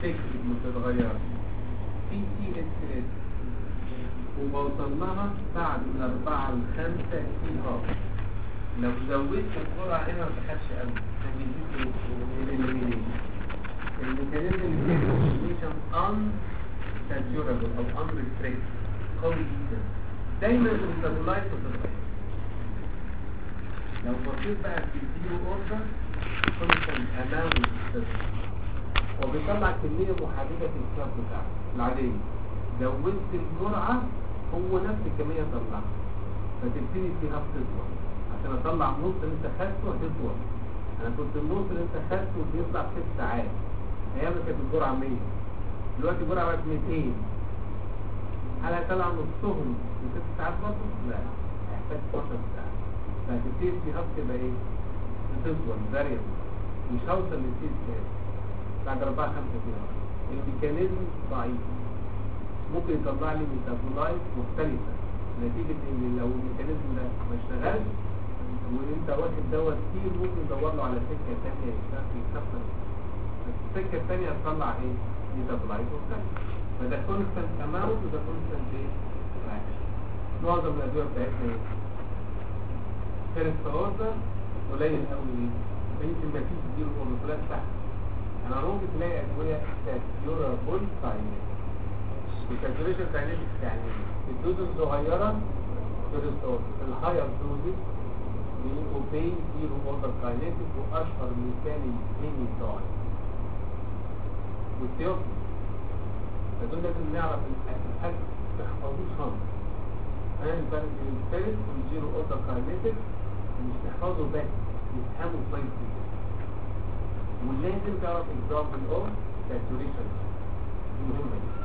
تكتب متتغيرة في سي اس اس وبوصل لها بعد من أربعة لخمسة سي ار لو زودت الجرعة هنا ما تخافش قوي هتجيب الإليمينيشن الميكانيزم اللي فيه الإليمينيشن ان ساتيورابل أو ان ريستريكت قوي جدا دايما الميتابولايت بتتغير لو بصيت بقى في الزيرو اوردر كونستنت اماونت وبيطلع كمية محددة في الكتاب بتاعه العادية زودت الجرعة هو نفس الكمية طلعها فتبتدي فيها بتطول عشان اطلع النص اللي انت خدته هتطول انا كنت النص اللي انت خدته بيطلع ست ساعات ايام كانت الجرعة 100 دلوقتي الجرعة بقت 200 هل هيطلع نصهم في ست ساعات برضه؟ لا هيحتاج 12 ساعة فهتبتدي فيها تبقى ايه؟ بتطول فاريبل مش هوصل للسيس كام بعد أربعة خمسة كده الميكانيزم ضعيف ممكن يطلع لي ميتابولايت مختلفة نتيجة ان لو الميكانيزم ده ما اشتغلش وانت واخد دواء كتير ممكن تدور له على سكة تانية يكسر السكة التانية هتطلع ايه؟ ميتابولايت مختلف فده كونستنت اماونت وده كونستنت ايه؟ اكشن معظم الادوية بتاعتنا ايه؟ فيرست اوردر قليل قوي ايه؟ يمكن ما فيش زيرو اوردر تحت انا ممكن تلاقي ادويه ساتيورابل كاينيتكس الساتوريشن كاينيتكس يعني الدوز الصغيره في الهاير دوزز اوبي زيرو اوردر كاينيتكس واشهر مثال الهيمي داي والثيوبي فدول لازم نعرف الحاج تحفظوش خالص انا الفرق بين الفيرست والزيرو اوردر كاينيتكس مش تحفظه بس يفهموا كويس جدا ولازم تعرف example of saturation دي مهمة جدا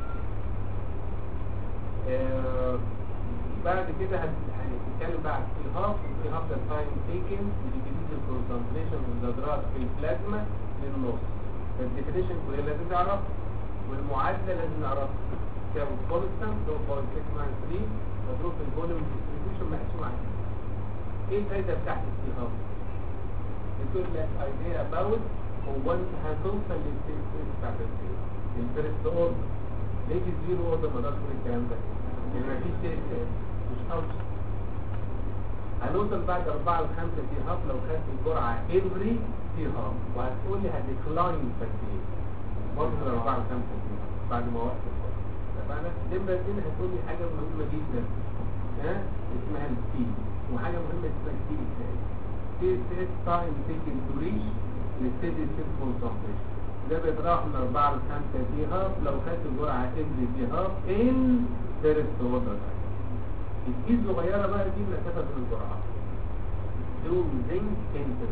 آه بعد كده هنتكلم بقى على الإرهاق الإرهاق ده time taken decrease the concentration of the drug في البلازما للنص فالديفينيشن كلها لازم تعرف والمعادلة لازم نعرفها كام كونستانت لو بوينت 693 مضروب في الفوليوم ديستريبيوشن مقسوم على ايه الفايدة بتاعت الإرهاق؟ بتقول لك idea about هو انت هتوصل للسيرفيس بتاعت الفيرست اوردر ليه الزيرو اوردر ما تقدرش الكلام ده لان مفيش سيرفيس مش اوصل هنوصل بعد 4 ل 5 تي هاب لو خدت الجرعه افري تي هاب وهتقول لي هديكلاين فاكتين برضه 4 ل 5 تي هاب بعد ما وقت الجرعه فانا نمره 2 هتقول لي حاجه مهمه جدا ها اسمها التي وحاجه مهمه اسمها التي تي سيت تايم تيكن تو ريش نبتدي السيل كونسنتريشن ده بيتراوح من 4 ل 5 دي هاب لو خدت الجرعه افري دي هاب ان فيرست اوردر الكيس صغيره بقى دي مسافه بين الجرعات دوم زنك انتر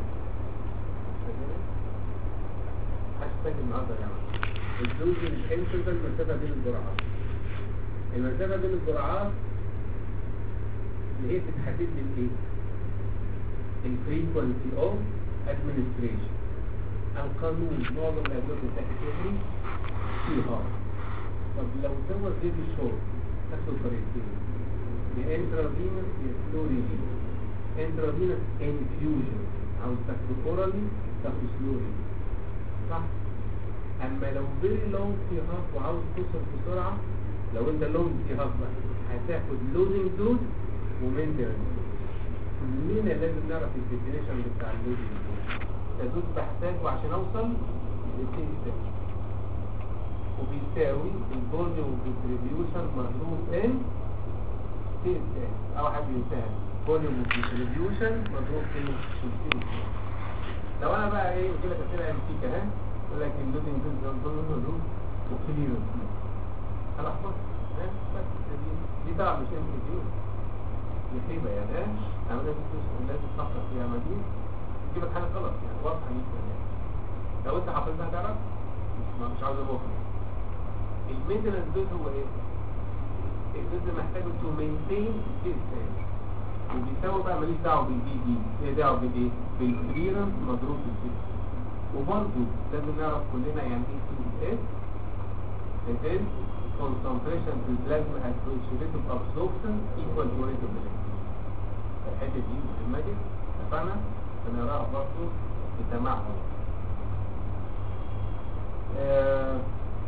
هاشتاج النهارده يا جماعه الدوزنج انتر المسافه بين الجرعات المسافه بين الجرعات اللي هي بتحدد لي الايه الفريكونسي اوف ادمنستريشن القانون معظم الادويه بتاعت افري في هارد طب لو دواء بيبي شورت تاخد طريقتين يا انترافينوس يا سلوريجين انترافينوس انفيوجن عاوز تاخده اورالي تاخده سلوري صح اما لو فيري لونج في هاف وعاوز توصل بسرعه لو انت لونج في هاف بقى هتاخد لودنج دوز ومينتنس كلنا لازم نعرف الديفينيشن بتاع اللودنج دوز تدوز بحتاجه عشان اوصل للتين ستيب وبيساوي الفوليوم ديستريبيوشن مضروب ان تين ستيب او حد ينساها فوليوم ديستريبيوشن مضروب ان تين لو انا بقى ايه قلت لك اسئله ام سي كمان يقول لك اللودنج دوز ده فوليوم وكليرنس خلاص بس دي دي طبعا مش ام سي دي خيبه يعني ايه عمليه لازم تفكر فيها مدين تجيبك حاجه غلط يعني واضحه جدا يعني لو انت حافظها تعرف مش مش عاوز ابوها المينتنس دوز هو ايه الدوز محتاج تو مينتين سبيس وبيساوي بقى ماليش دعوه بالبي دي ايه دعوه بالايه بالكليرنس مضروب بالسيس وبرضه لازم نعرف كلنا يعني ايه سي اس it is concentration في البلازما at which rate of absorption equal to rate of release الحته دي مهمه جدا اتفقنا هنقراها برضه بتمعن آه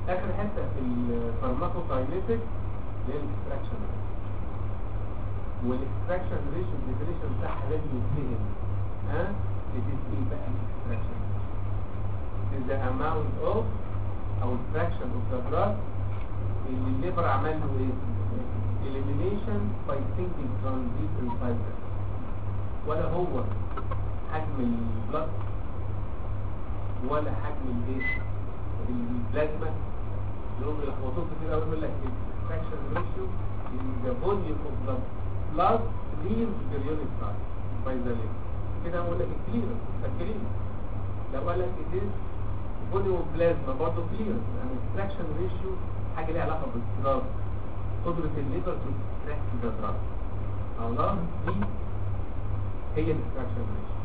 اخر حته في الفارماكوكاينيتك اللي هي الاكستراكشن والاكستراكشن ريشيو الديفينيشن بتاعها لازم يتفهم ها it is ايه بقى الاكستراكشن it is the amount of او fraction of the blood اللي الليفر عمل له ايه elimination by single transition fiber ولا هو حجم البلد ولا حجم الايه البلازما اللي هم يلخبطوه كتير قوي يقول لك extraction ratio in the volume of blood blood leaves the unit size by the liver كده اقول لك clearance فاكرين لو قال لك it is volume of plasma برضه clearance يعني extraction ratio حاجه ليها علاقه بالدراج قدره الليفر to extract the drug خلاص دي هي الاكستراكشن ريشيو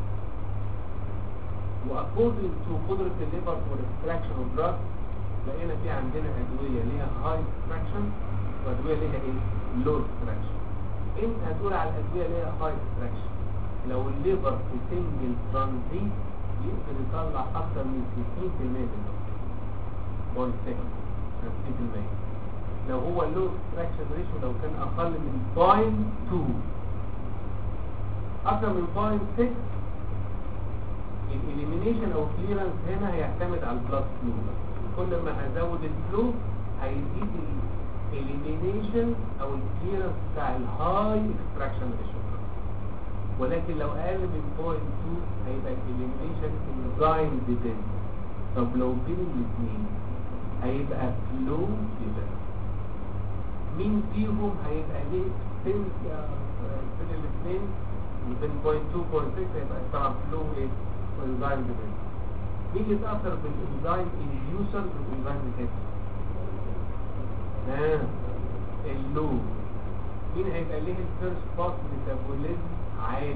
واكوردنج تو قدره الليفر فور اكستراكشن اوف دراج لقينا في عندنا ادويه ليها هاي اكستراكشن وادويه ليها ايه لو اكستراكشن انت هتقول على الادويه ليها هاي اكستراكشن لو الليفر في سنجل ترانزيت يقدر يطلع اكتر من 60% من بوينت 60% لو هو اللو اكستراكشن ريشيو لو كان اقل من 0.2 اكتر من 0.6 الاليمينيشن او كليرنس هنا هيعتمد على البلاد فلو كل ما هزود الفلو هيزيد الاليمينيشن او الكليرنس بتاع الهاي اكستراكشن ريشيو ولكن لو اقل من 0.2 هيبقى الاليمينيشن انزايم ديبند طب لو بين الاثنين هيبقى فلو ديبند مين فيهم هيبقى ليه بين بين الاثنين بين 0.2 0.6 هيبقى طبعا فلو ايه والانزيم ديبند مين يتاثر بالانزيم انديوسر والانزيم ديبند ها اللو مين هيبقى ليه الفيرست باس ميتابوليزم عالي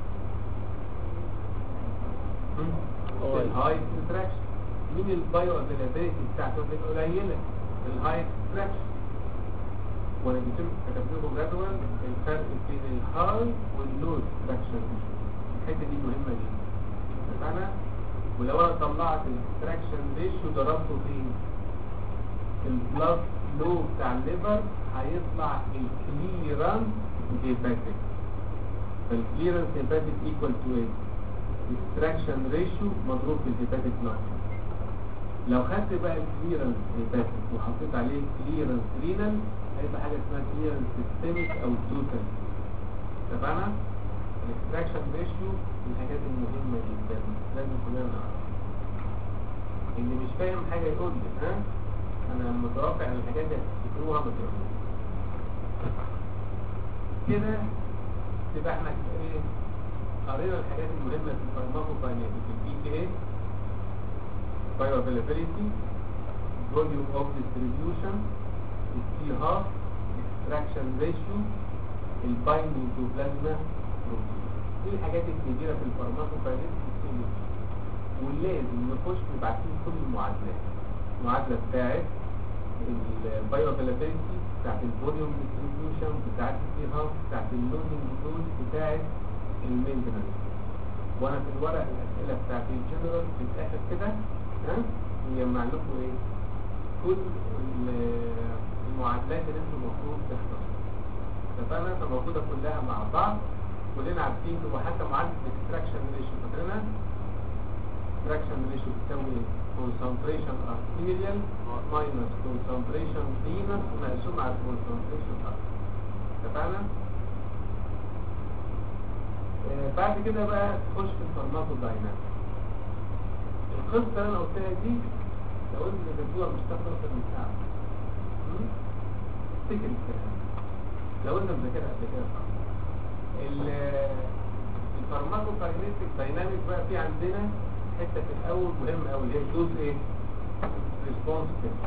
الهاي اكستراكشن مين البايو افيلابيلتي بتاعته بتبقى قليله الهاي اكستراكشن وانا بيتم كتبت لكم جدول الفرق بين الهاي واللو اكستراكشن الحته دي مهمه جدا اتفقنا ولو انا طلعت الاكستراكشن ريشيو ضربته فين البلس لو بتاع الليفر هيطلع الكليرنس هيباتيك فالكليرنس هيباتيك ايكوال تو ايه اكستراكشن ريشيو مضروب في الهيباتيك نمبر لو خدت بقى الكليرنس هيباتيك وحطيت عليه كليرنس رينال هيبقى حاجه اسمها كليرنس سيستميك او توتال اتفقنا الاكستراكشن ريشيو من الحاجات المهمه جدا لازم كلنا نعرفها اللي مش فاهم حاجه يقول لي ها انا متوقع ان الحاجات دي هتفتكروها ما تقولوش كده تبقى احنا ايه قرينا الحاجات المهمه في الفارماكوكاينيتيك البي كي اي بايو افيلابيلتي فوليوم اوف ديستريبيوشن السي هاف اكستراكشن ريشيو البايندينج تو بلازما بروتين دي الحاجات الكبيره في الفارماكوكاينيتيك ولازم نخش نبعتين كل المعادلات المعادله بتاعت البايو افيلابيلتي بتاعت الفوليوم ديستريبيوشن بتاعت السي هاف بتاعت اللودنج دوز بتاعت المينتنس وانا في الورق الاسئله بتاعت الجنرال في الاخر كده ها يجمع لكم ايه كل المعادلات اللي انتم المفروض تحفظوها اتفقنا فموجوده كلها مع بعض كلنا عارفين وحتى معادله الاكستراكشن ريشيو فاكرينها اكستراكشن ريشيو بتساوي concentration arterial minus concentration venous مقسوم على concentration arterial اتفقنا؟ آه بعد كده بقى تخش في الفارماكو دايناميك القصه اللي انا قلتها دي لو انت ذاكرتوها مش تاخد اكتر من ساعه افتكر الكلام لو انت مذاكرها قبل كده صح الفارماكو دايناميك بقى في عندنا حته في الاول مهمه قوي اللي هي الدوز ايه ريسبونس تيست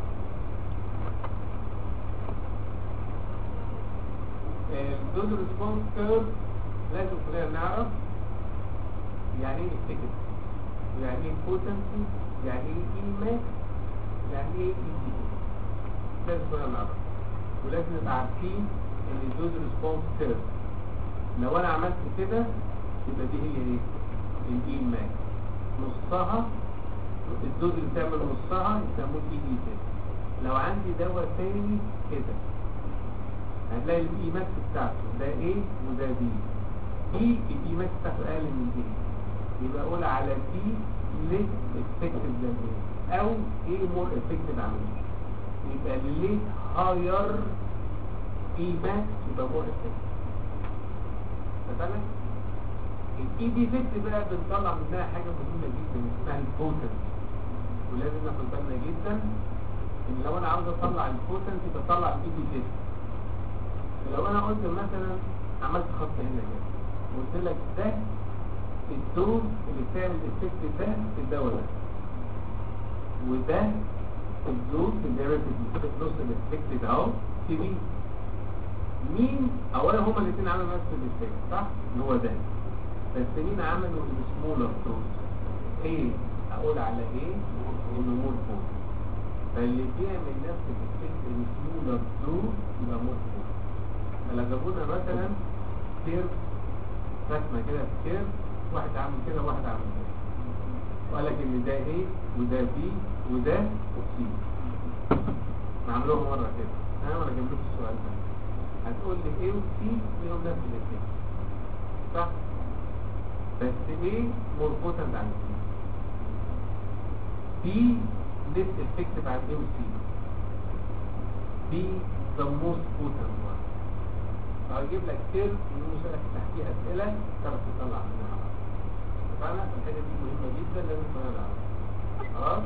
الدوز ريسبونس كيرف لازم كلنا نعرف يعني ايه افكت يعني ايه بوتنسي يعني ايه اي ماكس يعني ايه اي دي لازم كلنا نعرف ولازم نبقى عارفين ان الدوز ريسبونس كيرف لو انا عملت كده يبقى دي هي ايه الاي ماكس نصها الدوز اللي تعمل نصها يسموه اي دي تيست لو عندي دواء تاني كده هتلاقي الاي ماكس بتاعته ده ايه وده بي بي الاي ماكس بتاعته اقل من ايه يبقى اقول على بي ليس افكتيف ذان ايه او ايه مور افكتيف عن ايه يبقى ليه هاير اي ماكس يبقى مور افكتيف تمام الاي دي فيكت بقى بنطلع منها حاجه مهمه جدا اسمها البوتنس ولازم ناخد بالنا جدا ان لو انا عاوز اطلع البوتنس بطلع الاي دي فيكت لو انا قلت مثلا عملت خط هنا كده وقلت لك ده الدوز اللي بتعمل الافكت ده في الدواء ده وده الدوز اللي عملت نص الافكت ده اهو في بي مين اولا هما الاثنين عملوا نفس الافكت صح اللي هو ده بس مين عملوا السمولر دوز ايه اقول على ايه انه مور فوق فاللي بيعمل نفس الافكت السمولر دوز يبقى مور فوق فلو جابونا مثلا كيرف رسمه كده في كيرف واحد عامل كده وواحد عامل كده وقال لك ان ده ايه وده بي وده سي عملوها مره كده انا ولا جبت السؤال ده هتقول لي ايه وسي ليهم نفس الافكت صح بس ايه مربوطه عن سي بي this effective عن ايه وسي بي the most potent one هجيب لك كيرف ويسألك تحتيه أسئلة تعرف تطلع منها على فعلا الحاجة دي مهمة جدا لازم تكون نعرفها خلاص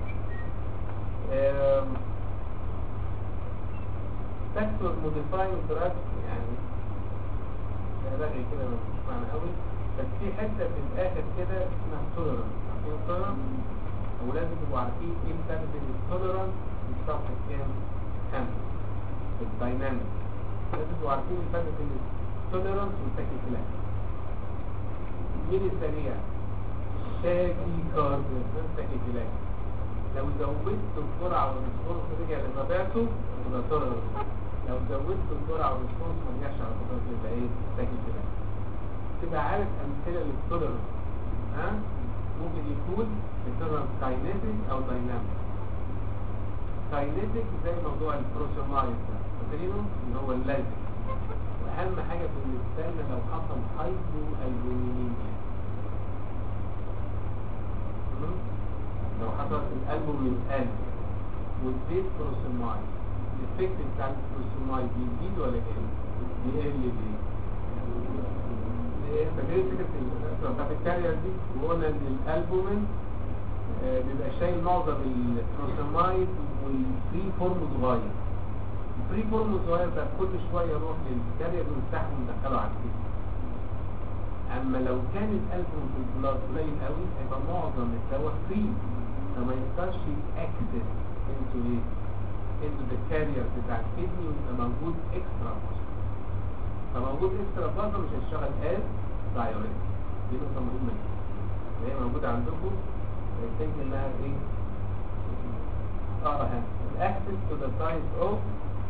فاكتور موديفاينج دراج يعني ده لغي كده مش معنى قوي بس في حتة في الآخر كده اسمها توليرانس عارفين التوليرانس؟ ولازم تبقوا عارفين ايه الفرق بين التوليرانس والصفحة كام؟ خمسة الدايناميك لازم تبقوا عارفين الفرق بين التوليرانس والتاكيفلاكس مين السريع؟ شاكي كارديو تاكيفلاكس لو زودت الجرعة والريسبونس رجع لطبيعته يبقى توليرانس لو زودت الجرعة والريسبونس ما رجعش على طبيعته يبقى ايه؟ تاكيفلاكس تبقى عارف أمثلة للتوليرانس ها؟ ممكن يكون التوليرانس كاينيتيك أو دايناميك كاينيتيك زي موضوع البروسومايد ده فاكرينه اللي هو اللازم واهم حاجه بالنسبه لنا لو حصل هايبو البومينيميا لو حصل القلب من القلب واديت بروسومايد الافكت بتاع البروسومايد بيزيد ولا يقل؟ بيقل ليه؟ فاكرين فكره بتاعت الكارير دي وقلنا ان الالبومين آه بيبقى شايل معظم البروسومايد والفري فورم صغير الفري فورم صغير ده كل شويه يروح للكارير ونفتحه وندخله على الكيس اما لو كان الالبوم في البلاد قليل قوي هيبقى معظم الدواء فري فما يقدرش اكسس انتو ايه انتو ذا كارير بتاع الكدني ويبقى موجود اكسترا باسل فموجود اكسترا باسل مش هيشتغل از دايوريت دي نقطه مهمه جدا اللي هي موجوده عندكم تنك انها ايه اه الاكسس تو ذا سايت اوف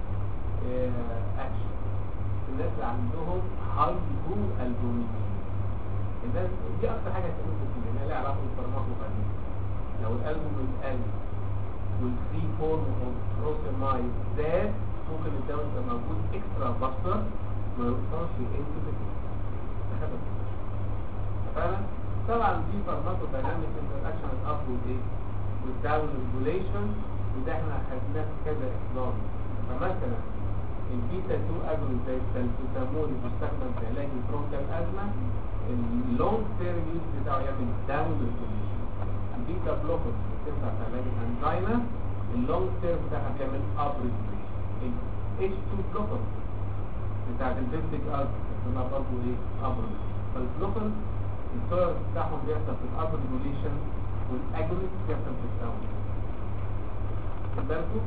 اكشن الناس اللي عندهم هايبو البومينيا الناس دي اكتر حاجه هتعملكم فيها انها لها علاقه بالفارماكوبايولوجي لو الالبومين قل والفري فورم اوف بروسيمايد زاد ممكن الدواء يبقى موجود اكسترا باستر ما يوصلش انتو ذا فعلا طبعا دي فارماكودايناميك انتراكشن الاب والايه والداون ريجوليشن وده احنا خدناه في كذا احضان فمثلا البيتا 2 اجون زي السلبوتامول اللي بيستخدم في علاج البرونكال ازمه اللونج تيرم يوز بتاعه يعمل داون ريجوليشن البيتا بلوكر اللي بتنفع في علاج الانزيما اللونج تيرم بتاعها بيعمل اب ريجوليشن ال H2 بلوكر بتاعت البيبتيك ارت اسمها برضه ايه اب فالبلوكر التورس بتاعهم بيحصل في الاب ريجوليشن والاجونست بيحصل في الداون خد بالكم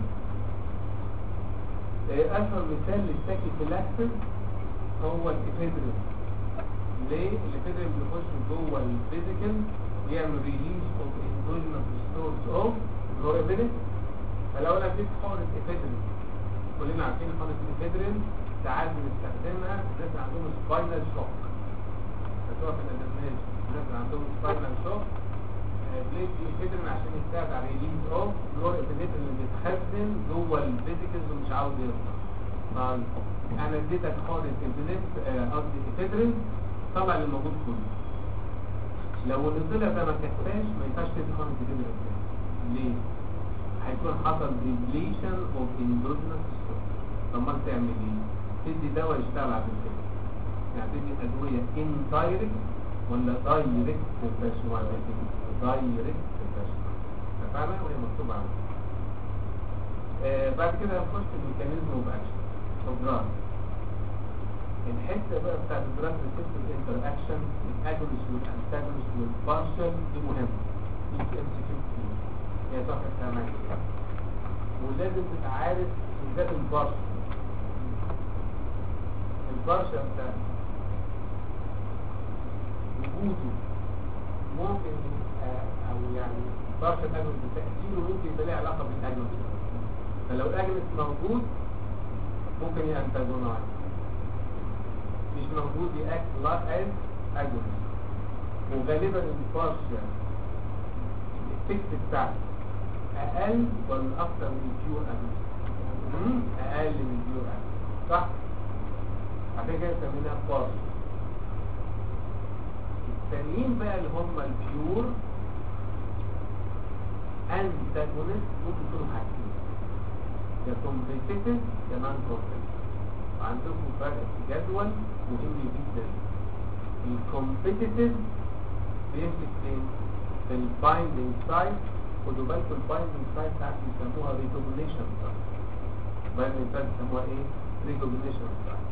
اشهر مثال للتاكي فيلاكسس هو الافيدرين ليه الافيدرين بيخش جوه الفيزيكال بيعمل ريليز اوف اندوجينوس ستورز اوف جلوريبيليتي فلو انا اديت حقنه افيدرين كلنا عارفين حقنه الافيدرين ساعات بنستخدمها الناس اللي عندهم سباينال شوك بتوع في الادمناج الناس اللي عندهم سباينال شوك بليت افيدرين عشان يساعد على ريليز اوف نور افيدرين اللي بيتخزن جوه الفيزيكلز ومش عاوز يطلع طيب انا اديتك حقنه افيدرين قصدي افيدرين طلع اللي موجود كله لو اللي طلع ده ما كفاش ما ينفعش تدي حقنه افيدرين تاني ليه؟ هيكون حصل ديبليشن اوف اندوجينوس طب ما تعمل ايه؟ تدي دواء يشتغل على الفيزيكلز يعني تدي ادويه اندايركت ولا دايركت باشن ولا دايركت باشن فاهمة وهي مكتوبة عندك آه بعد كده هنخش في الميكانيزم اوف اكشن اوف دراج الحته بقى بتاعت الدراج ريسبتور انتر اكشن الاجونست والانتاجونست والبارشل دي مهمه دي في ام سي كيو هي صفحه 8 ولازم تبقى عارف بالذات البارشل البارشل بتاع وجوده ممكن آه، او يعني بارشل اجونست تاثيره ممكن يبقى له علاقه بالاجونست فلو الاجونست موجود ممكن ينتجونايز مش موجود يأكت لا از اجونست وغالبا البارشل الافكت بتاعته اقل ولا اكتر من البيور اجونست اقل من البيور اجونست صح عشان كده سميناها بارشل التانيين بقى اللي هم البيور انتاجونست ممكن يكونوا حاجتين يا كومبيتيتيف يا نون كومبيتيتيف عندكم فرق في جدول مهم جدا الكومبيتيتيف بيمسك فين؟ في البايندنج سايت خدوا بالكم البايندنج سايت ساعات بيسموها ريكوجنيشن سايت البايندنج سايت بيسموها ايه؟ ريكوجنيشن سايت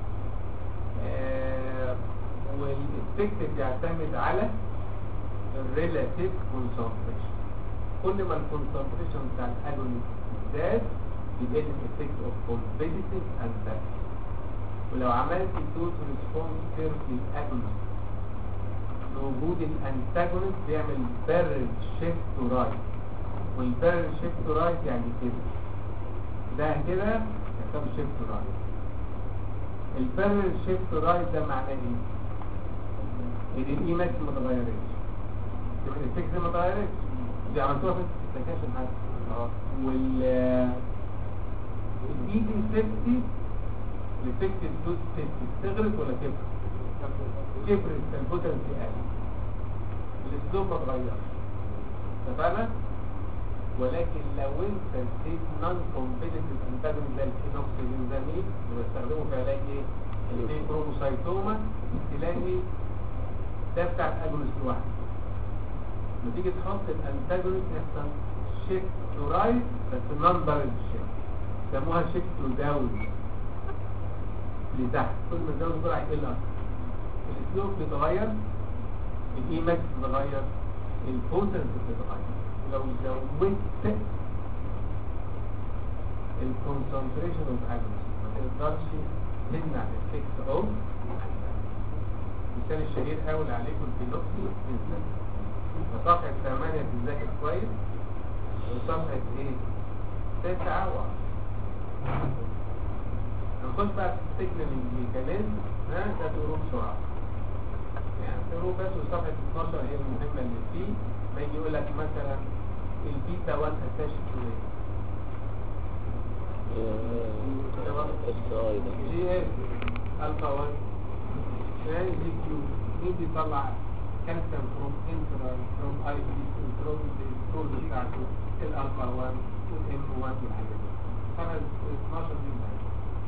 والافكت بيعتمد على الريلاتيف كونسنتريشن كل ما الكونسنتريشن بتاع الاجونست زاد يبقى الافكت اوف كومبيتيتيف انتاجونست ولو عملت دوز ريسبونس كيرف للاجونست بوجود الانتاجونست بيعمل بارل شيفت تو رايت والبارل شيفت تو رايت يعني كده ده كده يعتبر شيفت تو رايت البارل شيفت تو رايت ده معناه ايه؟ ان الاي ماكس ما اتغيرتش يبقى الافكت ما اتغيرتش دي عملتوها في السكاشن حاجه اه وال الايدي سيفتي الافكتيف دوز سيفتي استغرق ولا كبر؟ كبرت البوتنسي قل الاسلوب ما اتغيرش اتفقنا؟ ولكن لو انت اديت نون كومبيتيتيف انتاجون زي الفينوكسيدينزامين اللي بستخدمه في علاج ايه؟ الكروموسايتوما تلاقي ده بتاع الاجونست لوحده لما تيجي تحط الانتاجونست يحصل شيفت تو رايت بس نون بارد شيفت يسموها شيفت تو داون لتحت كل ما تزود الجرعه يقل اكتر الاسلوب بيتغير الاي ماكس بيتغير البوتنس بتتغير لو زودت الكونسنتريشن اوف اجونست ما تقدرش تمنع الافكت اوف المثال الشهير قوي اللي عليكم الفيلوكسي انسان فصفحة 8 تذاكر كويس وصفحة ايه؟ 9 و نخش بقى في السيجنال ميكانيزم ها ده تقولوا بسرعة يعني تقولوا بس وصفحة 12 هي المهمة اللي فيه ما يجي يقول لك مثلا البيتا 1 اتاش تو جي اس الفا 1 يعني جي كيو مين بيطلع كالسيوم فروم انترا فروم اي بي سي فروم الستور بتاعته الالفا 1 والام 1 والحاجات دي صفحة 12 دي مهمة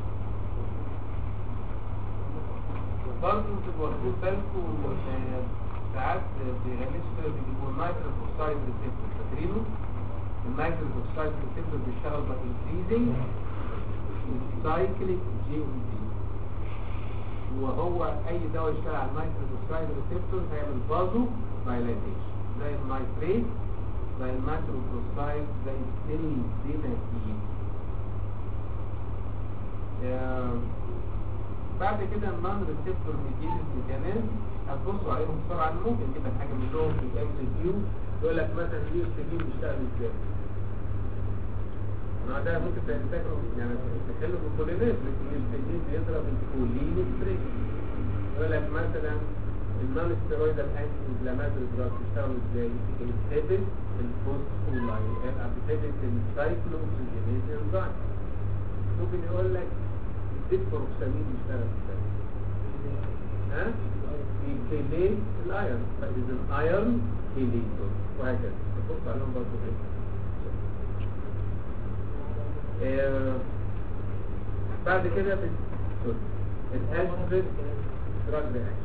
برضه تبقوا واخدين بالكم ان ساعات بيغلسوا كده بيجيبوا النيتروس اوكسايد ريسبتور فاكرينه؟ النيتروس اوكسايد ريسبتور بيشتغل بانكريزنج السايكليك جي ام بي وهو اي دواء يشتغل على النيتروس اوكسايد ريسبتور هيعمل بازو دايلاتيشن زي النيتريت زي النيتروس اوكسايد زي السيلديناتين بعد كده النون ريسبتور ميديتد ميكانيزم هتبصوا عليهم بسرعه أنا ممكن اجيب لك حاجه منهم في الام سي كيو يقول لك مثلا اليو اس بي بيشتغل ازاي ما ده ممكن تفتكروا يعني تحلوا بالكولينات لكن اليو اس بي بيضرب الكولين ستريس يقول لك مثلا النون ستيرويدال انتي انفلاماتوري دراج بتشتغل ازاي؟ بتنهبت الفوسفولاي بتنهبت السايكلوكسجينيز انزيم ممكن يقول لك الديبروكسامين يشتغل ازاي؟ ها؟ يكليت الايرون فاذا الايرون كليتور وهكذا تبص عليهم برضه كده آه، بعد كده بت... سوري. الالفريد دراج رياكشن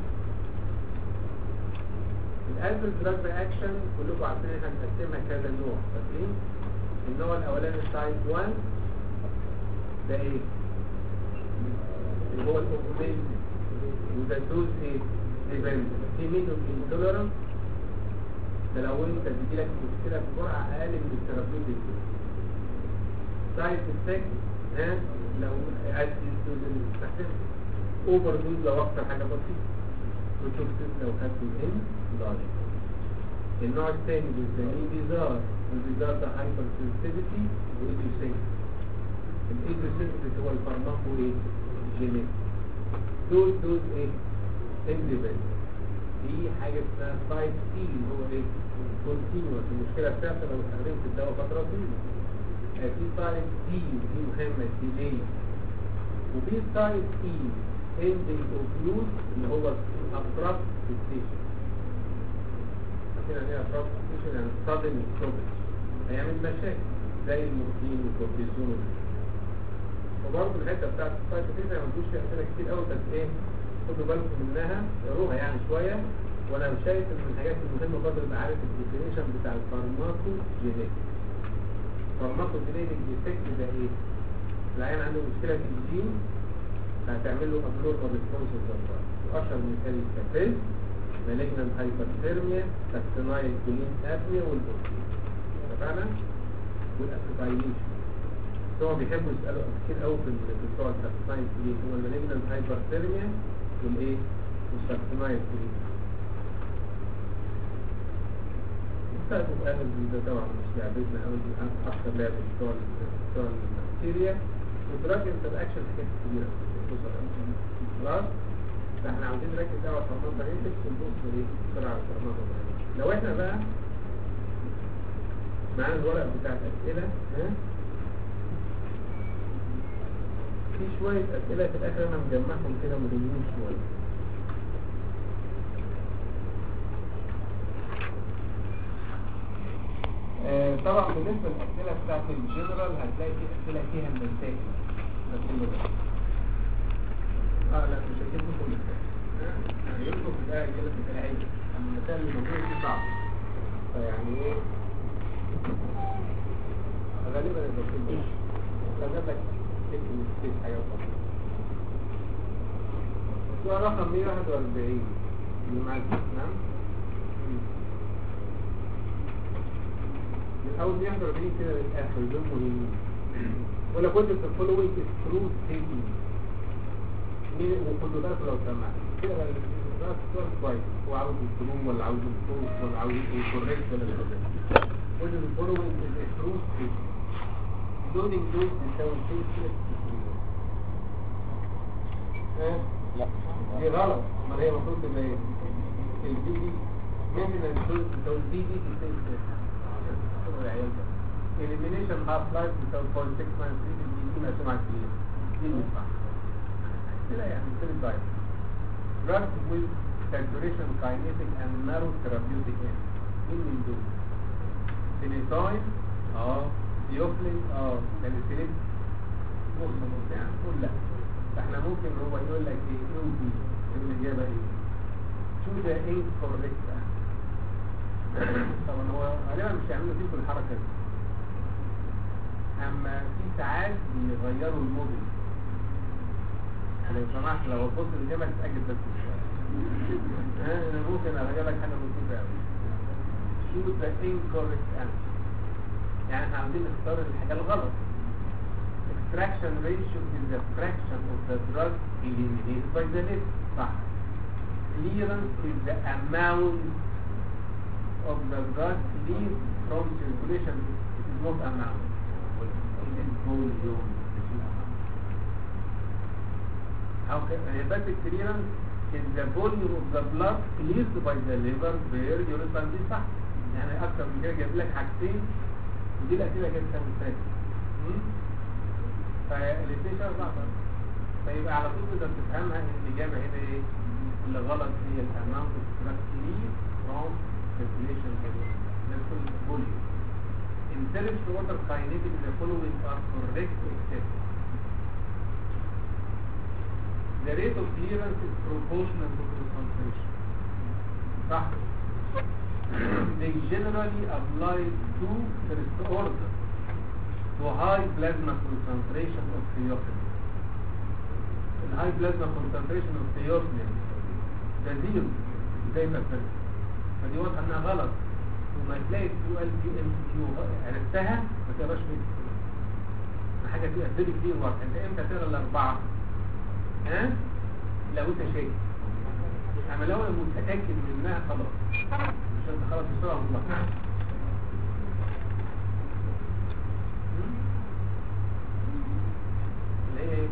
الالفريد دراج رياكشن كلكم عارفين احنا هنقسمها كذا نوع فاكرين النوع الاولاني تايب 1 ده ايه اللي هو الاوبومين وده دوز ايه ديبند في منه انتولرنس ده لو انت بيجيلك مشكله في جرعه اقل من الثيرابيوتيك سايد افكت ها لو قد الدوز اللي بتستخدمه اوفر دوز لو اكتر حاجه بسيطه وتوكسيس لو خدت ان لارج النوع الثاني بنسميه بيزار البيزار ده هايبر سنسيتيفيتي وايديوسينك الايديوسينك هو الفارماكو ايه جينيك دوز دوز ايه انديبندنت في حاجه اسمها سايد سي اللي هو ايه كونتينوس المشكله بتاعته لو استخدمت الدواء فتره طويله آه، في سايد دي دي مهمه ديلي وفي سايد اي اندنج اوف يوز اللي هو ابرابت ستيشن يعني ايه ابرابت ستيشن يعني sudden stoppage هيعمل مشاكل زي المورفين والكورتيزون وبرضه الحته بتاعت السايد افكت ما فيهوش فيها اسئله كتير قوي بس ايه خدوا بالكم منها اقروها يعني شويه وانا شايف ان من الحاجات المهمه برضه يبقى عارف الديفينيشن بتاع الفارماكو جينيتك فارماكو جينيتك ديفكت ده ايه؟ العيان عنده مشكله في الجين هتعمل له ابنورمال ريسبونس للدواء واشهر مثال الكافيز مالجنان هايبرثيرميا ساكسينايل كولين ابنيا والبورفين اتفقنا؟ والاسيتايليشن هو بيحبوا يسالوا كتير قوي في ال- في بتوع الساكسينايل كولين هو المالجنان هايبرثيرميا والايه؟ والساكسينايل كولين استخدم اهل ده طبعا مش لعبتنا قوي دي اكتر لعبه بتوع ال- بتوع البكتيريا ودراج انتر اكشن حاجات كتيره خلاص فاحنا عاوزين نركز قوي على الفرمات داينتكس ونبص ايه بسرعه على الفرمات داينتكس لو احنا بقى معانا الورق بتاع الاسئله ها في شويه اسئله في الاخر انا مجمعهم كده مهمين شويه آه، طبعا بالنسبه للاسئله بتاعت الجنرال هتلاقي في اسئله فيها المسائل اه لا مش هجيب لكم المسائل يعني يطلب في الآية كده في الآية أما المسائل اللي موجودة دي صعبة فيعني إيه غالبا الدكتور مش لو جاب لك ست ست حاجات بسيطة السؤال رقم 141 اللي معاك نعم مم. من اول 140 كده للاخر دول مهمين ولا كنت في الفولوينج ترو ستيتمنت مين وخدوا بالك لو سمعت كده بقى ده السؤال كويس هو عاوز الفلوم ولا عاوز الفلوس ولا عاوز الكوريكت ولا كده كل الفولوينج از ترو ستيتمنت لودنج دوز بيساوي كده ها لا دي غلط ما هي المفروض تبقى ايه البي دي من الدوز بتساوي البي دي بتساوي كده العيال ده elimination half life بتساوي 0.6 minus 3 دي دي مقسومة على كتير دي اللي صح كده يعني كده ضايع drugs with saturation kinetic and narrow therapeutic end مين من دول سينيتاين اه ديوفلين اه ساليسيلين بص بص يعني قول لا فاحنا ممكن هو يقول لك ايه ايه ودي الاجابه ايه شو ده ايه كوريكت طبعا هو غالبا مش هيعملوا فيكم الحركه دي اما في ساعات بيغيروا الموديل لو سمحت لو بص الاجابه تتاكد بس شويه ها، انا ممكن اغير لك حاجه بسيطه قوي شو ذا incorrect answer يعني احنا عاوزين نختار الحاجه الغلط extraction ratio is the fraction of the drug eliminated by the liver صح clearance is the amount of the drug released from circulation it is not amount it is volume it is amount how can hepatic clearance is the volume of the blood cleared by the liver where urine دي صح يعني اكتر من كده جايب لك حاجتين ودي الاسئله جت السنه اللي فاتت م? فالاثنين شبه بعض فيبقى على طول تقدر تفهمها ان الاجابه هنا ايه اللي غلط هي الاماونت اوف blood cleared from circulation ندخل volume in terms of water kinetic the following are correct except the rate of clearance is proportional to concentration صح they generally apply to first order to high plasma concentration of theophylline the high plasma concentration of theophylline ده زيرو ازاي تفهم فدي واضحه انها غلط وما تلاقي سؤال دي ام كيو عرفتها ما تقراش منها حاجه فيها فيري كتير واضحه انت امتى تقرا الاربعه ها لو انت شايف اما لو انا متاكد منها خلاص مش انت خلاص بسرعه والله ليه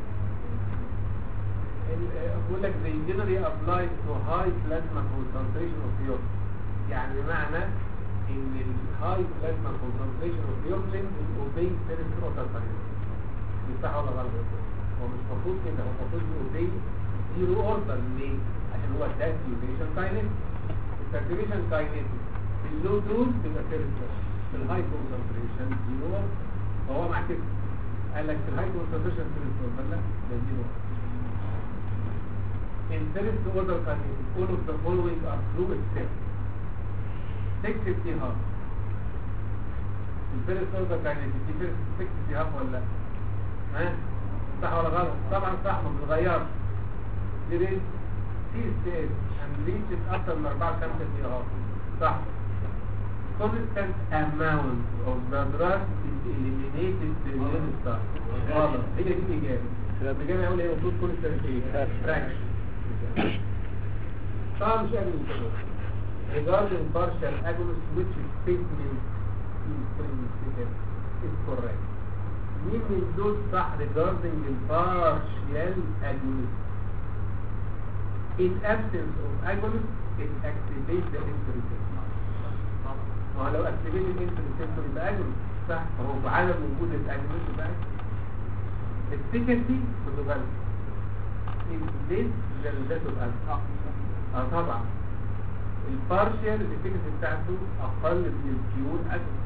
بقول لك they generally apply to high plasma concentration of urine يعني بمعنى ان الهاي بلازما concentration of urine will obey first order kinetics دي صح ولا غلط هو مش المفروض كده هو المفروض obey zero order ليه؟ عشان هو ده saturation kinetics الساتوريشن kinetics في اللو دوز تبقى first order في الهاي concentration zero order فهو مع كده قال لك في الهاي concentration first order لا ده zero order in first order kinetics all of the following are true except 60 هاف الفيرست اوردر كاينيتيك دي فيرست 60 هاف ولا لا ها صح ولا غلط طبعا صح ما بتتغيرش دي ريت سي ستيت and reaches اكتر من 4 5 دي هاف صح constant amount of the drug is eliminated to the urine star غلط هي دي الاجابه الاجابه يقول ايه المفروض constant ايه fraction طبعا مش قابل الكلام regarding partial agonist which statement is correct مين من دول صح regarding the partial agonist in absence of agonist it activates the entry ما هو لو activate الانتري سيستم يبقى agonist صح هو في عدم وجود الاجونست يبقى efficacy بتغلب in this the result of اه طبعا البارشال الافكت بتاعته اقل من البيور اجل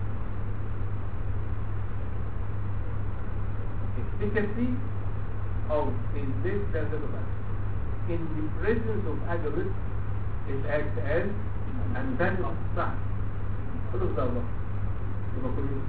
efficacy of in this desert of action in the presence of agonist it acts as antagonist صح كله ده الله يبقى كله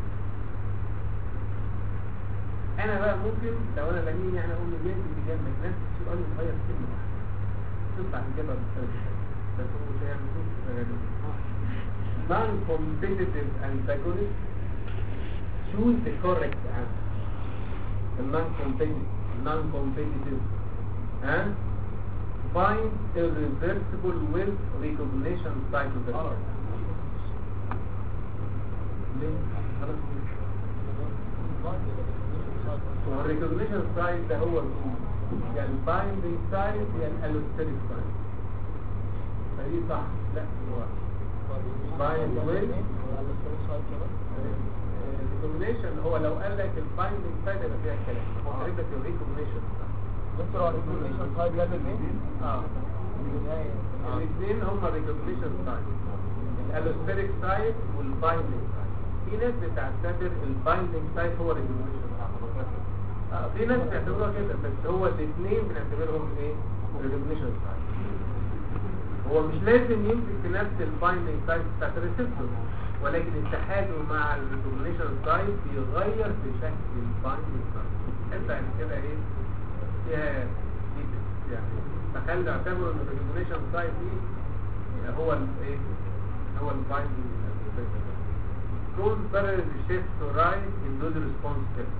انا بقى ممكن لو انا لمين يعني اقول له جاي في جنب نفس السؤال متغير كلمه واحده تطلع الاجابه مختلفه بس هو مش هيعمل non-competitive antagonist choose the correct answer the non-competitive non-competitive and find irreversible with recognition cycle ليه؟ خلاص هو الريكوجنيشن سايد ده هو يا البايندنج سايد يا الالوستريك سايد فدي صح لا هو بايند ويل الريكوجنيشن هو لو قال لك البايندنج سايد يبقى فيها كلام هو قال لك الريكوجنيشن دكتور هو الريكوجنيشن سايد جاب الاثنين؟ اه الاثنين هما الريكوجنيشن سايد الالوستريك سايد والبايندنج سايد في ناس بتعتبر البايندنج سايد هو الريكوجنيشن آه في ناس بيعتبروها كده بس هو الاثنين بنعتبرهم ايه ريكوجنيشن سايد هو مش لازم يمسك في نفس البايندنج سايد بتاعت الريسبتور ولكن اتحاده مع الريكوجنيشن سايد بيغير في شكل البايندنج سايد حتى يعني كده ايه فيها details يعني تخلي اعتبروا ان الريكوجنيشن سايد دي هو الايه هو البايندنج cause parallel shift to right in those response steps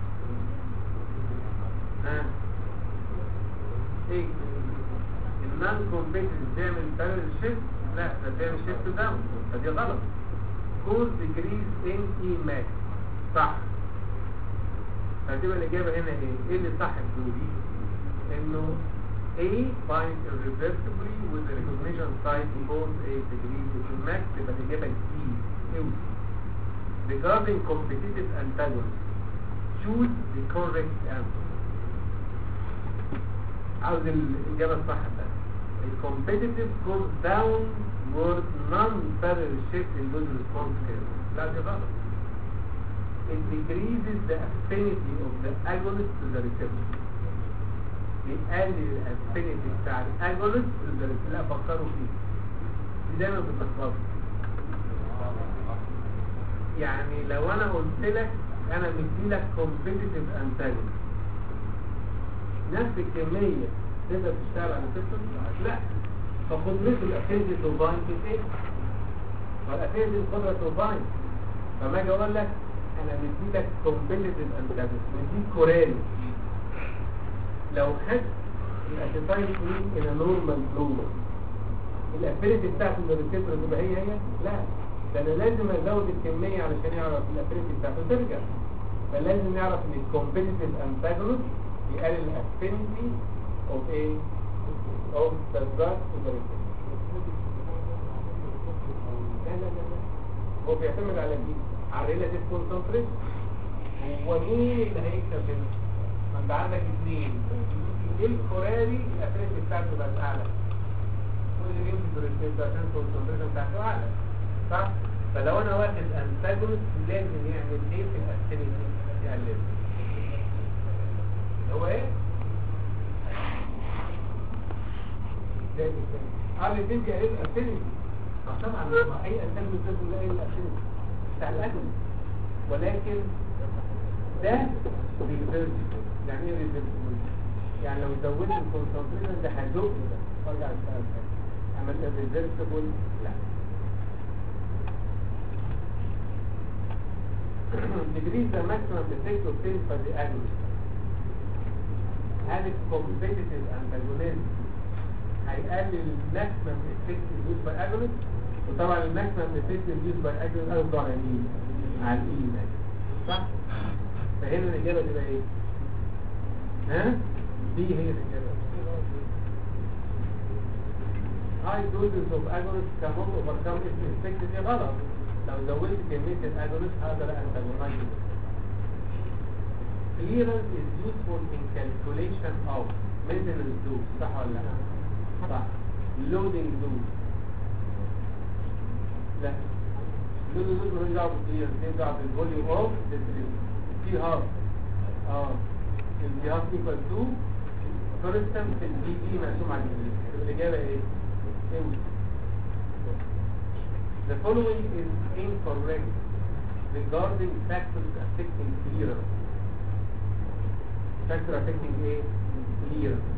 ها ايه النون كومبيتنت بيعمل بارل شيفت لا ده بيعمل شيفت داون فدي غلط كوز ديكريز ان اي ماك صح فتبقى الاجابه هنا ايه ايه اللي صح في دي انه A binds irreversibly with the recognition site both A degrees of max يبقى الإجابة D أوي regarding competitive antagonist choose the correct answer عاوز الإجابة الصح بقى الcompetitive goes downward non-parallel shift in those response curve لا دي غلط it decreases the affinity of the agonist to the receptor بيقلل الافينيتي بتاع الاجونست اللي لا فكروا فيه دي دايما بتلخبط يعني لو انا قلت لك انا مدي لك كومبيتيتيف انتاجونست نفس الكميه تقدر تشتغل على السيستم لا فقدرته الافينيتي تو بايند ايه والافينيتي القدره تو بايند فما اجي اقول لك انا مدي لك كومبيتيتيف انتاجونست مديك كورالي لو خدت الاسيتايل كلين الى نورمال فلو الافينيتي بتاعته من الريسيبتور تبقى هي هي لا ده انا لازم ازود الكميه علشان يعرف الافينيتي بتاعته ترجع فلازم يعرف ان الكومبيتيتيف انتاجونست بيقلل الافينيتي اوف ايه اوف ذا دراج تو ذا لا لا لا لا هو بيعتمد على دي على الريلاتيف كونسنتريشن هو مين اللي هيكسب هنا ما انت عندك اثنين الكورالي الافريج بتاعته بقت اعلى واللي بيمشي في الريسبت عشان الكونسنتريشن بتاعته اعلى صح فلو انا واخد انتاجونست لازم يعمل ايه في الافينيتي يقلل هو ايه اه الاثنين بيقللوا الافينيتي طبعا اي انتاجونست لازم يقلل الافينيتي بتاع الاجونست ولكن ده ريفيرسبل يعني ايه ريفيرسبل يعني لو زودت الكونسنتريشن ده هيزق ده ارجع اشتغل تاني اما الريفيرسبل لا decrease the maximum effect obtained by the agonist هل الكومبيتيتيف انتاجونيزم هيقلل الماكسيمم افكت induced by agonist وطبعا الماكسيمم افكت induced by agonist قصده على مين؟ على الاي صح؟ فهنا الإجابة تبقى إيه؟ ها؟ دي هي الإجابة high doses of agonist cannot overcome its effect دي غلط لو زودت كمية الأجونست هقدر أنتاجونايز clearance is useful in calculation of maintenance dose صح ولا لا؟ صح loading dose لا loading dose مالوش دعوة بالclearance ليه دعوة بالفوليوم اوف distribution في هاف اه البي هاف ايكوال تو فيرستم في البي دي مقسوم على البي الاجابه ايه امتى The following is incorrect regarding factors affecting clearance. Factor affecting ايه؟ clearance.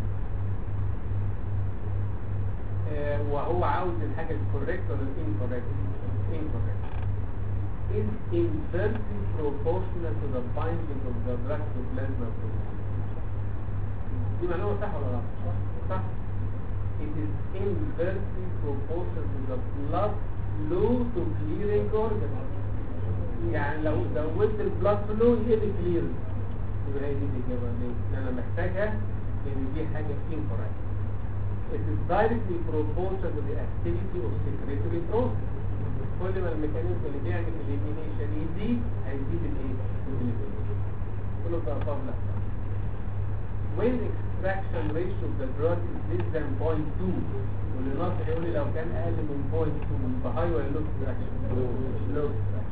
آه وهو عاوز الحاجة الكوريكت ولا الانكوريكت؟ incorrect. is inversely proportional to the binding of the drug to plasma protein. دي معلومة صح ولا لا؟ صح. It is inversely proportional to the blood flow to clearing organs. يعني لو زودت البلاد فلو يقل كليرنس يبقى هي دي الإجابة ليه؟ لأن أنا محتاجها لأن دي حاجة incorrect. It is directly proportional to the activity of secretory process. كل ما الميكانيزم اللي بيعمل الاليمينيشن يزيد هيزيد الايه الاليمينيشن كله ده طبعا when extraction ratio of the drug is less than 0.2 واللي ناصح يقول لي لو كان اقل من 0.2 فهاي ولا لو extraction low extraction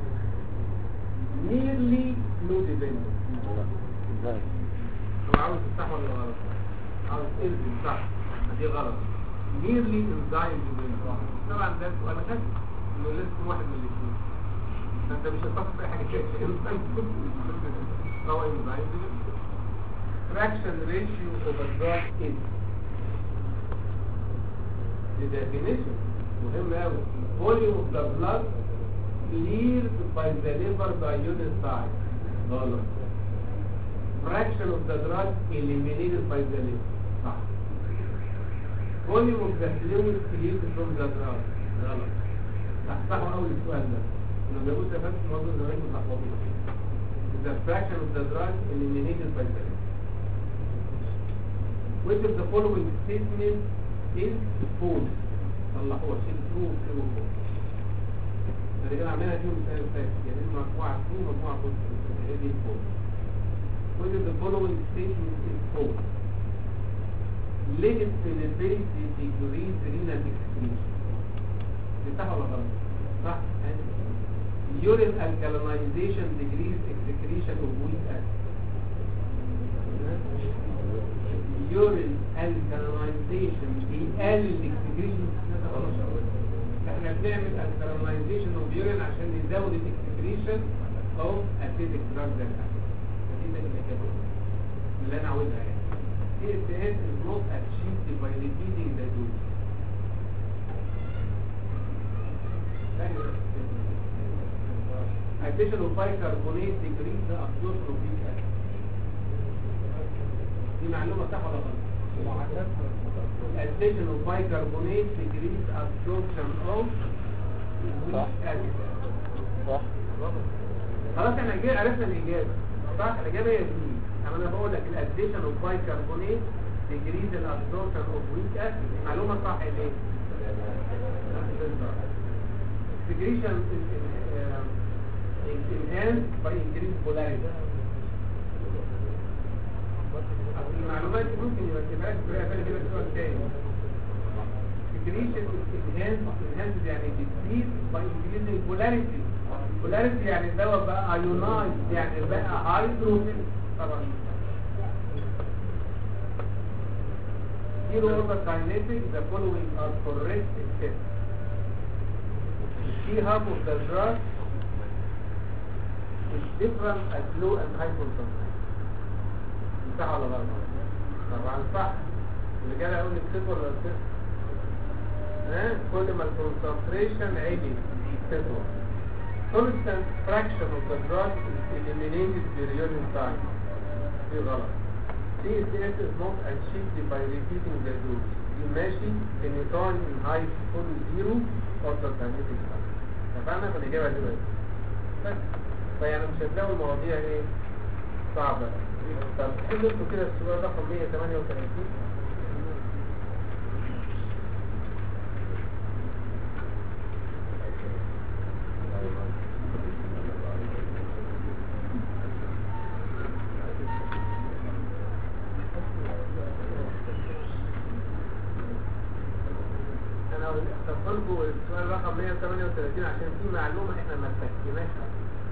nearly flow dependent هو عاوز صح ولا غلط عاوز الزم صح دي غلط nearly enzyme dependent طبعا ده سؤال غبي انه لازم واحد من الاثنين فانت مش هتفكر في حاجه كده هو انزايم fraction ratio of a drug is the definition مهم قوي volume of the blood cleared by the liver by unit size غلط fraction of the drug eliminated by the liver صح volume of the fluid cleared from the drug غلط صحصحوا اول السؤال ده انه بيقول ده بس موضوع زمان متلخبطين فيه. the fraction of the drug eliminated by the liver which of the following statement is false صلحوها شيل true true و false اللي كده عاملينها فيهم مثال فاتح يعني مجموعة true مجموعة false هي دي false which of the following statement is false limit penetrate decrease renal excretion دي صح ولا غلط؟ صح urine alkalinization decrease excretion of weak acid urine alkalinization بيقلل excretion احنا بنعمل alkalinization of urine عشان نزود excretion of acidic drug ده دي ده اللي كده اللي انا عاوزها يعني CSS is not achieved by repeating the dose Addition of bicarbonate decrease the absorption of weak acid. دي معلومة صح ولا غلط؟ Addition of bicarbonate decrease absorption of صح. weak acid. صح خلاص احنا جاي عرفنا الإجابة صح الإجابة هي دي أما أنا بقول لك الأديشن اوف بايكربونات decrease الابسوربشن اوف ويك أسيد معلومة صح ليه؟ Excretion is uh, is enhanced by increased polarity أصل المعلومات دي ممكن ما تبقاش بطريقة ثانية كده سؤال تاني Secretion is enhanced enhanced يعني decrease by increasing polarity polarity يعني الدواء بقى ionized يعني بقى hydrogen طبعا Zero order kinetics the following are correct except the half of the drug is different at low and high concentration صح ولا غلط؟ طبعا صح اللي جاي يقول لك صفر ولا صفر ها كل ما الكونسنتريشن عالي صفر constant fraction of the drug is eliminated periodic time دي غلط CSS is not achieved by repeating the dose دي ماشي phenytoin in high full zero order kinetic time تفهمنا فالإجابة دلوقتي بس فيعني مش هتلاقوا المواضيع ايه صعبة طب حلوا انتوا كده السؤال رقم 138 انا اخترت لكم السؤال رقم 138 عشان في معلومة احنا ما فكناها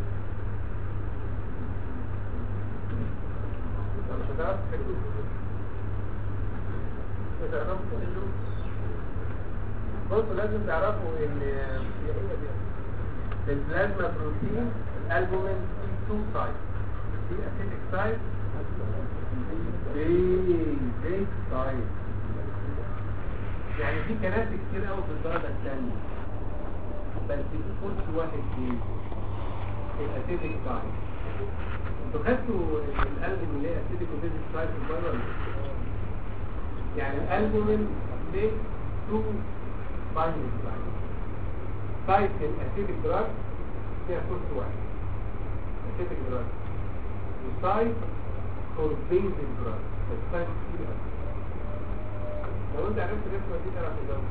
طب مش هتعرف تحلوا مش هتعرفوا تحلوا بصوا لازم تعرفوا ان البلازما بروتين الالبومين في تو سايد في اسيتيك سايد في بيك سايد يعني في كراسي كتير قوي في الدرجه الثانيه بس في كرسي واحد في الاسيتيك سايد انتوا خدتوا الالبوم اللي هي اسيتيك وبيزك سايد في البره ولا لا؟ يعني الالبومين ليه تو بايندنج سايد سايد الاسيتيك دراج فيها كرسي واحد اسيتيك دراج وسايد فور بيزك دراج بس سايد كتير قوي لو انت عرفت الاسم دي تعرف تجاوب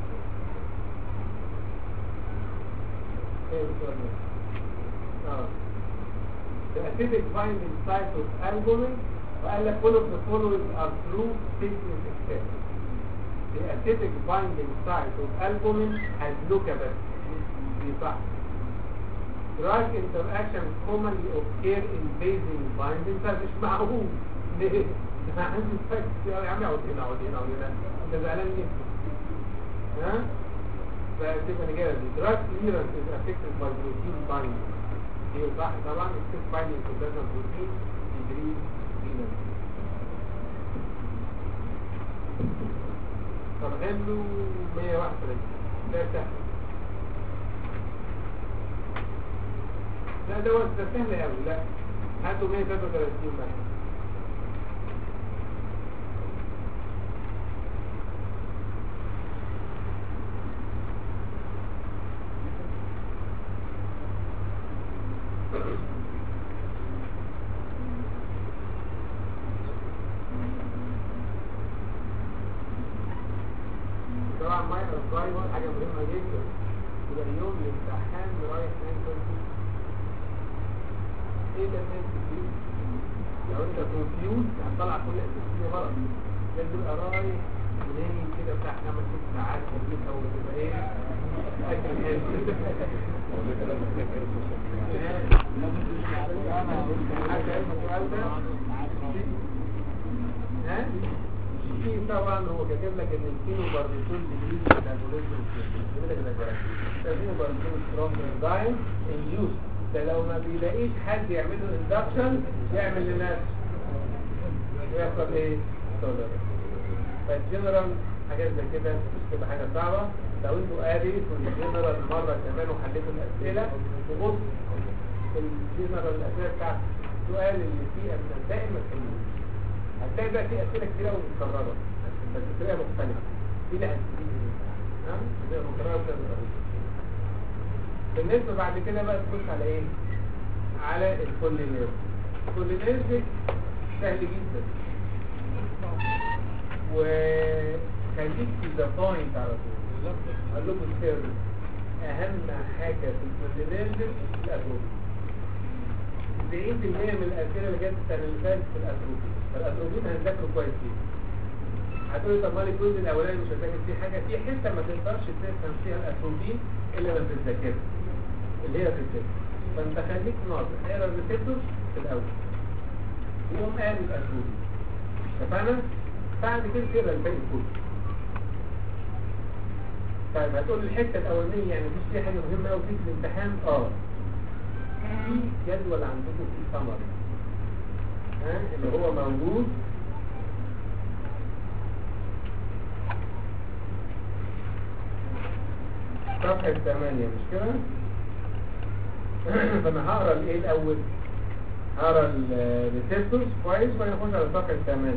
ايه السؤال ده اه the acidic binding site of albumin وقال لك all of the following are true statements except the acidic binding site of albumin has no capacity دي صح drug interaction commonly occur in basing binding site مش معقول ليه؟ انا عندي فاكس يا عم اقعد هنا اقعد هنا اقعد هنا انت زعلان ليه؟ ها؟ فتبقى الإجابة دي drug clearance is affected by protein binding هي صح طبعا excess binding to plasma protein degree clearance طب غلوا 131 ده سهل لا ده ده سهل قوي لا هاتوا 133 بقى كويس حاجة مهمة جدا يبقى يوم الامتحان رايح نايم ايه ده الناس لو انت كونفيوز هتطلع كل الاسئله غلط لازم تبقى رايح نايم كده بتاع خمس ست ساعات كتير او تبقى ايه اكل ها في طبعا هو كاتب لك ان الكيلو باربيتول ديجري ميتابوليزم الكيلو باربيتول سترونج انزايم انديوس ده لو ما بيلاقيش حد يعمل له اندكشن يعمل لنفسه ويحصل ايه تولرنس فالجنرال حاجات زي كده مش تبقى حاجه صعبه لو انتوا قاري في الجنرال مره كمان وحليتوا الاسئله وبص في الجنرال الاسئله بتاعت السؤال اللي فيه اسئله دائما تحلوه هتلاقي بقى في اسئله كتير قوي متكرره بس بطريقه مختلفه دي اللي هتستفيد منها بطريقه مكرره بطريقه بالنسبه بعد كده بقى تخش على ايه على الكولينير الكولينير سهل جدا وخليك في ذا بوينت على طول اقول لكم السر اهم حاجه في الكولينير الاتروبي 90% من الاسئله اللي جت السنه اللي فاتت في الاتروبي فالاتروبين هنذاكره كويس جدا هتقولي طب مالي الجزء الاولاني مش هتذاكر فيه حاجه في حته ما تقدرش تفهم فيها الاتروبين الا لما تذاكرها اللي هي الريسبتور فانت خليك ناظر اقرا الريسبتور في الاول وقوم قاري الاتروبين اتفقنا بعد كده تقرا الباقي كله طيب هتقول الحته الاولانيه يعني مفيش فيها حاجه مهمه قوي في الامتحان اه في جدول عندكم في سمري ها اللي هو موجود صفحة 8 مش كده؟ فانا هقرا الايه الاول؟ هقرا الريسبتورز كويس وبعدين اخش على صفحة 8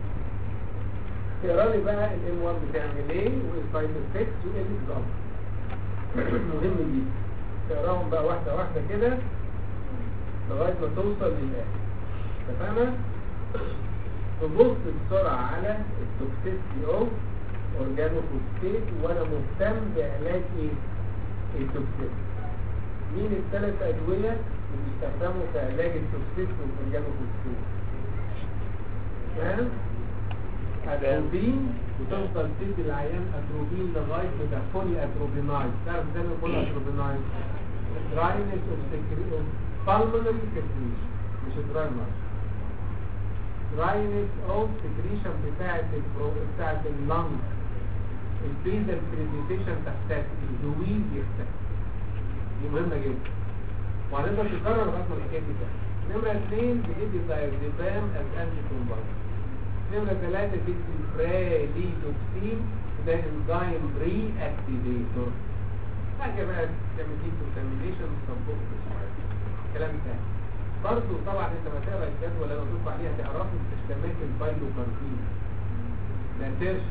تقرا لي بقى الام 1 بتعمل ايه والسايد افكتس وايه الاكزامبل مهم جدا تقراهم بقى واحدة واحدة كده لغاية ما توصل للآخر اتفقنا؟ تبص بسرعة على التوكسيستي اوف اورجانوفوسفيت وانا مهتم بعلاج ايه؟ التوكسيستي مين الثلاث ادوية اللي بيستخدموا في علاج التوكسيستي والاورجانوفوسفيت؟ فاهم؟ اتروبين وتفضل تدي العيان اتروبين لغايه ما تدخلي اتروبينايز تعرف ازاي بنقول اتروبينايز دراينس اوف سكريشن بالمونري سكريشن مش دراينس دراينس اوف سكريشن بتاعه البرو بتاعه اللنج البيزل بريزنتيشن تختفي الجويز يختفي دي مهمه جدا وهنقدر تكرر لغايه ما الحكايه دي تحصل نمره اثنين بتدي دايزيبام از انتي كومبايند نمرة ثلاثة تدي براليدوكسين ده انزيم ري اكتيفيتور حاجة بقى تعمل دي كونتامينيشن سبورت كلام تاني برضه طبعا انت ما تقرا الجدول اللي انا قلت عليها تعرفوا استخدامات البايلوكاربين ما تنساش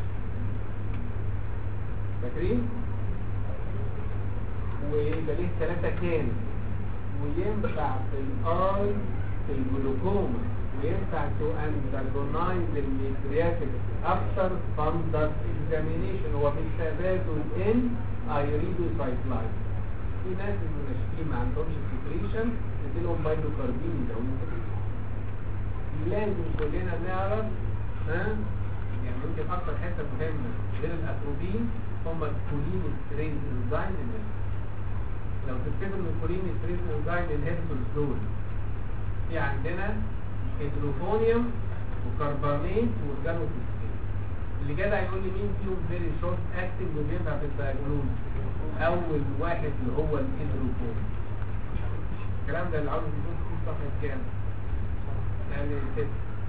فاكرين؟ ويبقى ليه ثلاثة كان وينفع في الاي في الجلوكوما وينفع تو اندرجونايز الميترياتيك افتر فاندر اكزامينيشن هو في التبادل ان ايريدو سايكلايز في ناس المناشفين ما عندهمش سكريشن نديلهم بايلوكاربين يداويهم لازم كلنا نعرف ها يعني ممكن اكتر حته مهمه غير الاتروبين هم الكولين ستريز انزايم لو تفتكروا ان الكولين ستريز انزايم انهبيتورز دول في عندنا هيدروفونيوم وكرباميت وجانوفوسفين اللي جدع يقول لي مين فيهم فيري شورت اكتنج وبينفع في الدايجنوز اول واحد اللي هو الهيدروفونيوم الكلام ده اللي عاوز يكون في صفحه كام يعني ست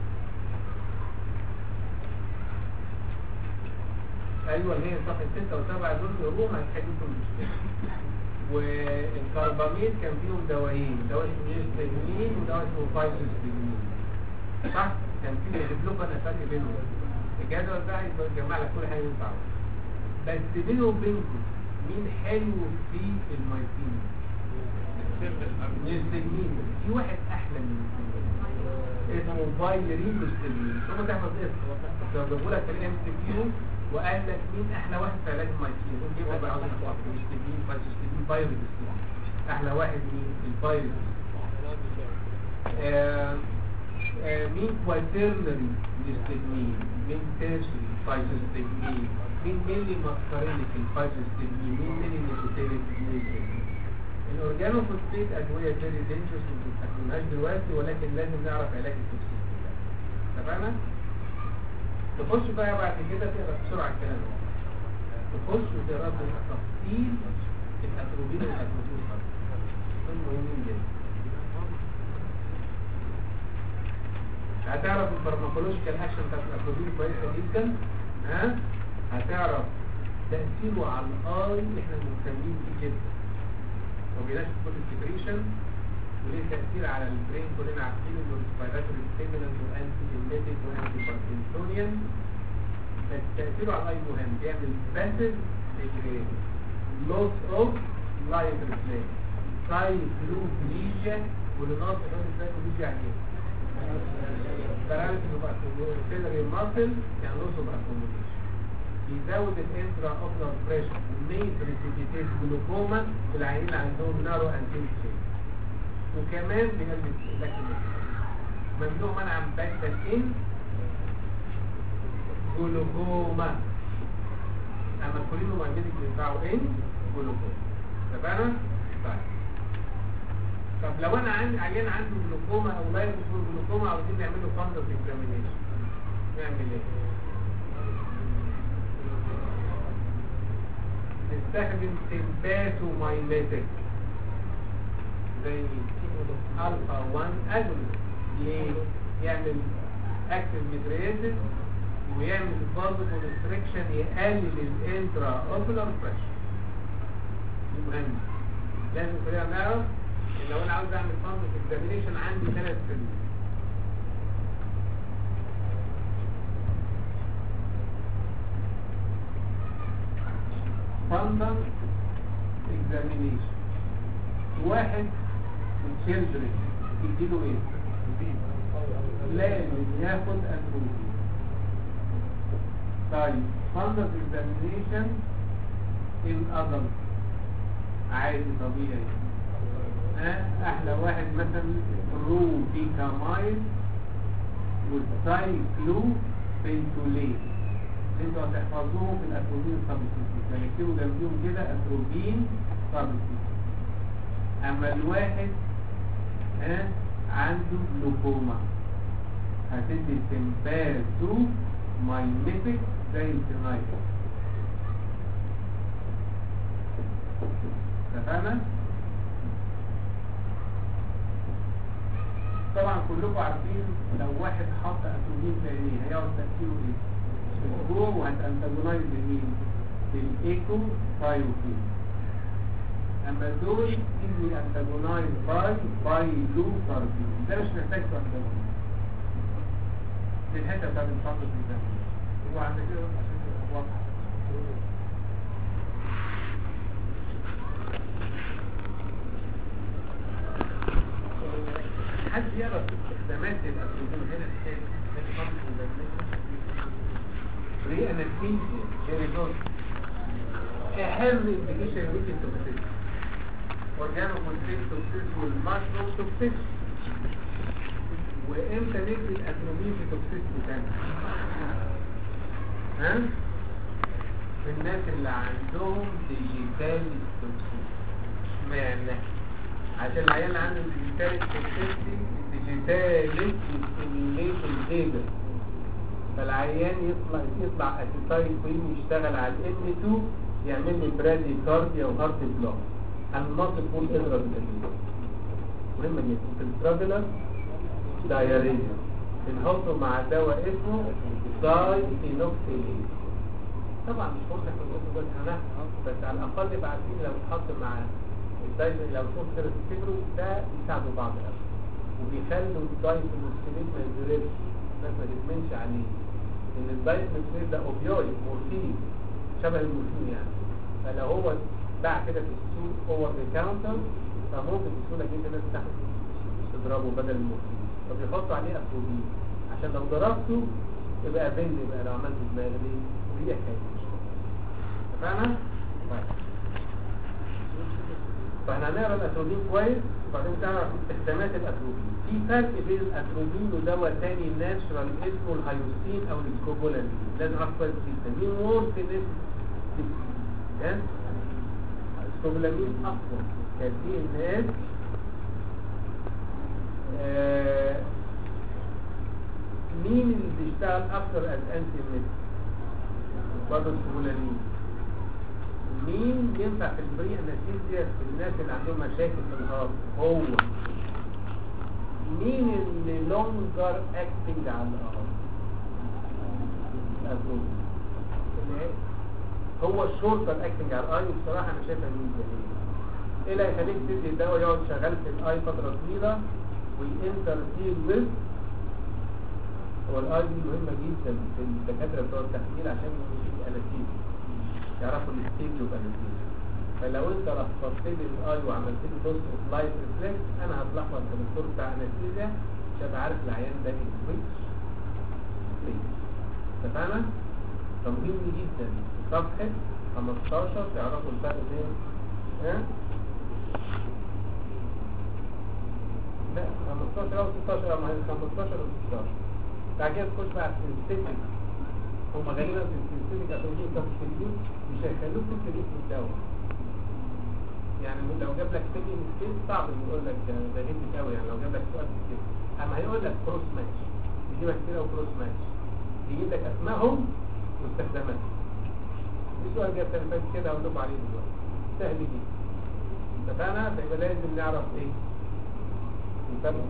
ايوه اللي هي صفحه 6 و7 دول يقروهم هتحلوا كل المشكله والكرباميد كان فيهم دوايين دواء اسمه يستجمين ودواء اسمه فايتوستجمين صح كان في يجيب لكم انا فرق بينهم الجدول ده هيجمع لك كل حاجه ينفع بس بينه وبينكم مين حلو في المايسين يستجمين في واحد احلى من اسمه فايلرين مستجمين ثم تحفظ اسمه لو جابوا لك الام سي كيو وقال لك مين احلى واحد في علاج المايسين نجيب لك بقى فايزوستيدين فايزوستيدين بايرودستين احلى واحد مين البايرودستين آه آه مين كواترنري ديستجمين مين تيرشري فايزوستجمين مين ميلي ماسكارينيك الفايزوستجمين مين ميلي نيكوتيريك الاورجانوفوسفيت ادويه فيري دينجرس ما بنستخدمهاش دلوقتي ولكن لازم نعرف علاج التوكسيك تمام تخش بقى بعد كده تقرا بسرعه الكلام ده تخش وتقرا بالتفصيل الاتروبين والاتروبين دول مهمين جدا هتعرف الفارماكولوجيكال اكشن بتاعت الاتروبين كويسه جدا ها هتعرف تاثيره على الاي احنا مهتمين بيه جدا وبيناش كل السكريشن وليه تأثير على البرين كلنا عارفين انه الريسبيراتوري ستيمولانت وانتي ديميتيك وانتي باركنسونيان بس تأثيره على الاي مهم بيعمل باسيف ديجريد لوس اوف لايف ريفلكس سايكلوبليجيا واللي ناقص يقول سايكلوبليجيا يعني ايه؟ باراليسيس اوف اكسلري ماسل يعني لوس اوف اكوموديشن بيزود الانترا اوبلر بريشر وميت ريسيبيتيز جلوكوما في العيانين اللي عندهم نارو انتين تشين وكمان بيقلل لكن ممنوع منع باكتا ان جلوكوما اما الكولينو ماجنتيك بينفعوا ان جلوكوما تمام طيب طب لو انا عندي عيان عنده جلوكوما او لا يوجد جلوكوما عاوزين نعمل له فاندر اكزامينيشن نعمل ايه نستخدم سيمباتومايميتك زي الفا 1 اجونست ليه يعمل اكتف ميتريتس ويعمل فازو كونستريكشن يقلل الانترا اوبولار بريشر مهم لازم كلنا نعرف ان لو انا عاوز اعمل فازو اكزامينيشن عندي ثلاث سنين fundal examination واحد من children يديله ايه لازم ياخد اتروبين طيب fundal examination in adult عادي طبيعي أه؟ احلى واحد مثلا روبيكامايد والسايكلو بنتوليت انتوا هتحفظوهم في الاتروبين سبستيتيوت يعني اكتبوا جنبيهم كده اتروبين سبستيتيوت اما الواحد ها عنده جلوكوما هتدي سمبازو مايميتك زي السينايت اتفقنا؟ طبعا كلكم عارفين لو واحد حط اتروبين في عينيه هيقعد تأثيره ايه؟ اسبوع وهتانتاجونايز مين بالايكو بايوفين اما دول ايزي انتاجونايز باي باي لو كاربين ده مش محتاج تانتاجونايز دي الحته بتاعت المحافظ دي ده هو عند كده عشان تبقى واضحه حد يعرف استخدامات الاتروبين هنا الثاني ري انستيزيا شيريدوز اهم انديكيشن ويكن توكسيس اورجانو كونتريك توكسيس والماشروم توكسيس وامتى ندي الاتروبين في توكسيس بتاعنا ها الناس اللي عندهم ديجيتال توكسيس اشمعنى عشان العيال اللي عنده ديجيتال توكسيس الديجيتال ستيميليت الايجر فالعيان يطلع يطلع اسيتايل كوين يشتغل على الام 2 يعمل لي برادي كارديا وهارت بلوك المصل فول اضرب الكلمه مهمه جدا في الترافلر دايريا بنحطه مع دواء اسمه داي اينوكسيلين طبعا مش فرصه في الوقت ده احنا بس على الاقل يبقى عارفين لو اتحط مع الداي لو صوت كده تفتكروا ده يساعدوا بعض قوي وبيخلوا الداي اينوكسيلين ما يزربش الناس ما تدمنش عليه ان الدايت ميثيل ده اوبيويد مورفين شبه المورفين يعني فلو هو باع كده في السوق اوفر ذا كاونتر فممكن بسهوله جدا الناس تاخده تضربه بدل المورفين فبيحطوا عليه اتروبين عشان لو ضربته يبقى بن يبقى لو عملت دماغ دي ريح كده فاهمة؟ طيب فاحنا هنقرا الاتروبين كويس وبعدين تعرف استخدامات الاتروبين في فرق بين الاتروبين ودواء تاني ناتشرال اسمه الهيوسين او السكوبولامين لازم اعرف كويس جدا مين مور في ناس كان السكوبولامين اقوى كان في الناس آه مين اللي بيشتغل اكتر از انتي ميد برضه السكوبولامين مين ينفع في البري انستيزيا في الناس اللي عندهم مشاكل في الهارت هو مين اللي لونجر اكتنج على الهارت الأزول. اللي هي- هو الشورتر اكتنج على الاي بصراحه انا شايفها مين جميل ايه اللي هيخليك تدي الدواء يقعد شغال في الاي فتره طويله وينترفير ويز هو الاي دي مهمه جدا في الدكاتره بتوع التحليل عشان يشوف الانستيزيا يعرفوا الستيج اوف انستيزيا فلو انت رفضت لي الاي وعملت لي دوس اوف لايت ريفلكس انا هتلخبط كدكتور بتاع انستيزيا مش هبقى عارف العيان ده ايه ويتش ستيج اتفقنا؟ فمهم جدا صفحة 15 تعرفوا الفرق بين ها؟ لا 15 او 16 او ما هي 15 او 16 بعد كده تخش بقى على السنسيتك هم غالبا في السنسيتك اتروجين توكسيديوز مش هيخلوك تكتب اسم الدواء يعني لو جاب لك تبي سكيل صعب إنه يقول لك ده ده غير قوي يعني لو جاب لك سؤال كتير اما هيقول لك كروس ماتش يجيبك كده وكروس ماتش يجيب لك اسمائهم واستخداماتهم في سؤال جاب السنه اللي فاتت كده هقول لكم عليه دلوقتي سهل جدا اتفقنا فيبقى لازم نعرف ايه الفرق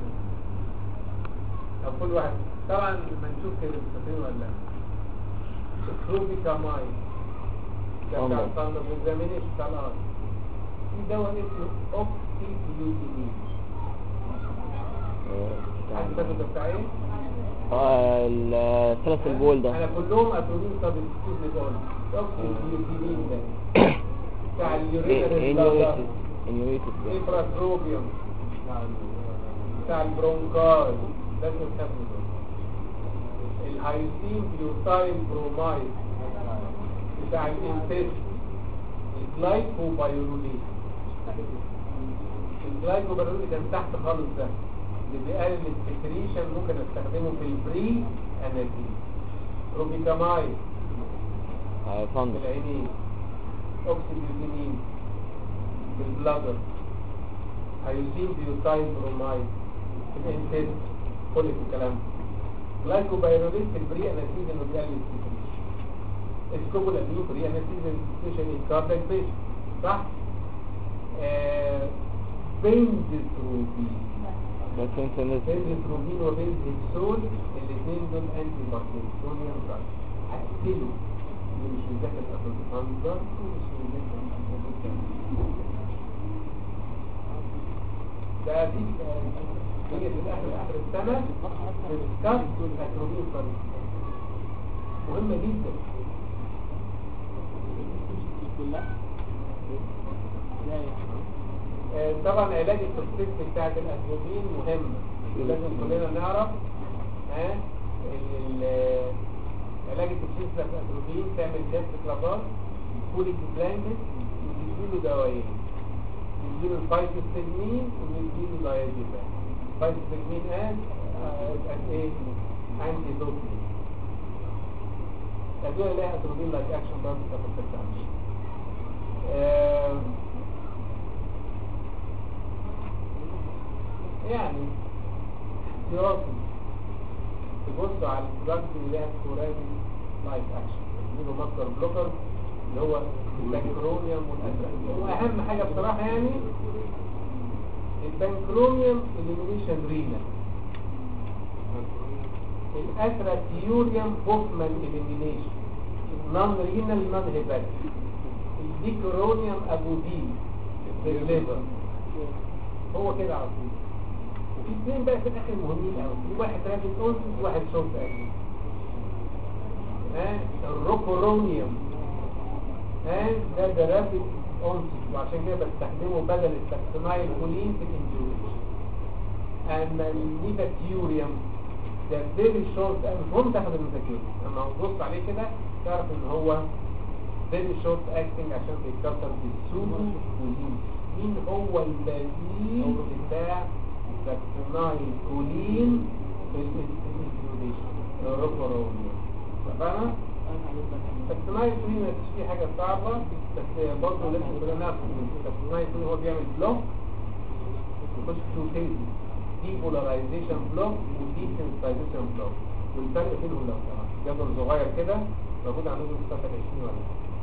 او كل واحد طبعا لما نشوف كده مستقيم ولا لا كروبيكاماي ده بتاع الله. الصندوق والزامينيش بتاع الارض في دواء اسمه اوكسي بيوتينين عارف ده بتاع ايه؟ اه الثلاث البول ده انا كلهم اتونين طب اكسكيوز لي بقول اوكسي بيوتينين ده بتاع اليورينري بلازر انيويتد ده إفراتروبيوم بتاع البرونكاي لازم تاخده دول الهايسين بيوتايل برومايد بتاع الانتست الجلايكوبايروليت الجلايكوبايروليت كان تحت خالص ده اللي بيقلل السكريشن ممكن استخدمه في البري انرجي روبيكامايد آه، فندق بالعينين اوكسيبيوتينين بالبلادر هيوسين بيوتايل برومايد الانتست كل الكلام جلايكوبايروليت في البري انستيز انه بيقلل السكريشن اسكوبولامين بري انستيز سبيشال الكاردياك بيشن صح؟ آه بنزيتروبين بس انت نزل بنزيتروبين وبنزيتسول الاثنين دول انتي باركنسونيان دراج هقتله اللي مش مذاكر افريقيا ومش مذاكر ده دي تيجي في الاخر اخر السنه بتسكت الاتروبين فريق مهمه جدا آه، طبعا علاج التوكسيك بتاعت الاتروبين مهم لازم كلنا نعرف ها ال- ال- علاج التوكسيك بتاعت الاتروبين تعمل جاست كلابات فوليك بلانكت وتديله دوايين نديله الفايتوستجمين ونديله دايازيبام الفايتوستجمين قال قد ايه انتي دوبلين الادويه لها اتروبين لايك اكشن برضه بتاخد ست عشر يعني احتياطي تبص على الدراجز اللي لها كورابي لايك اكشن يجيبوا مصدر بلوكر اللي هو البنكروميوم والازرق واهم حاجه بصراحه يعني البنكروميوم اليمينيشن رينال الاتراكيوريوم بوفمان اليمينيشن نون رينال نون هيباتيك الديكرونيوم ابو دي الليفر هو كده على طول وفي اثنين بقى في الاخر مهمين قوي في واحد راجل اونس وواحد شورت قوي ها الروكورونيوم ها ده ده رابد اونس وعشان كده بستخدمه بدل السكسمايل كولين في الانجوريشن اما النيفاتيوريوم ده فيري شورت مش مهم تاخد المذاكره لما تبص عليه كده تعرف ان هو فيري شورت اكتنج عشان بيتكسر بالسودو كولين مين هو البديل بتاع الساكسينايل كولين في الانفلوديشن الروبورولين فاهمة؟ الساكسينايل كولين مفيش فيه حاجة صعبة بس برضه لازم كلنا نعرف ان الساكسينايل كولين هو بيعمل بلوك يخش في تو فيزز دي بولاريزيشن بلوك ودي سنسيتايزيشن بلوك والفرق بينهم لو سمحت جدول صغير كده موجود عندكم في صفحه 20 ولا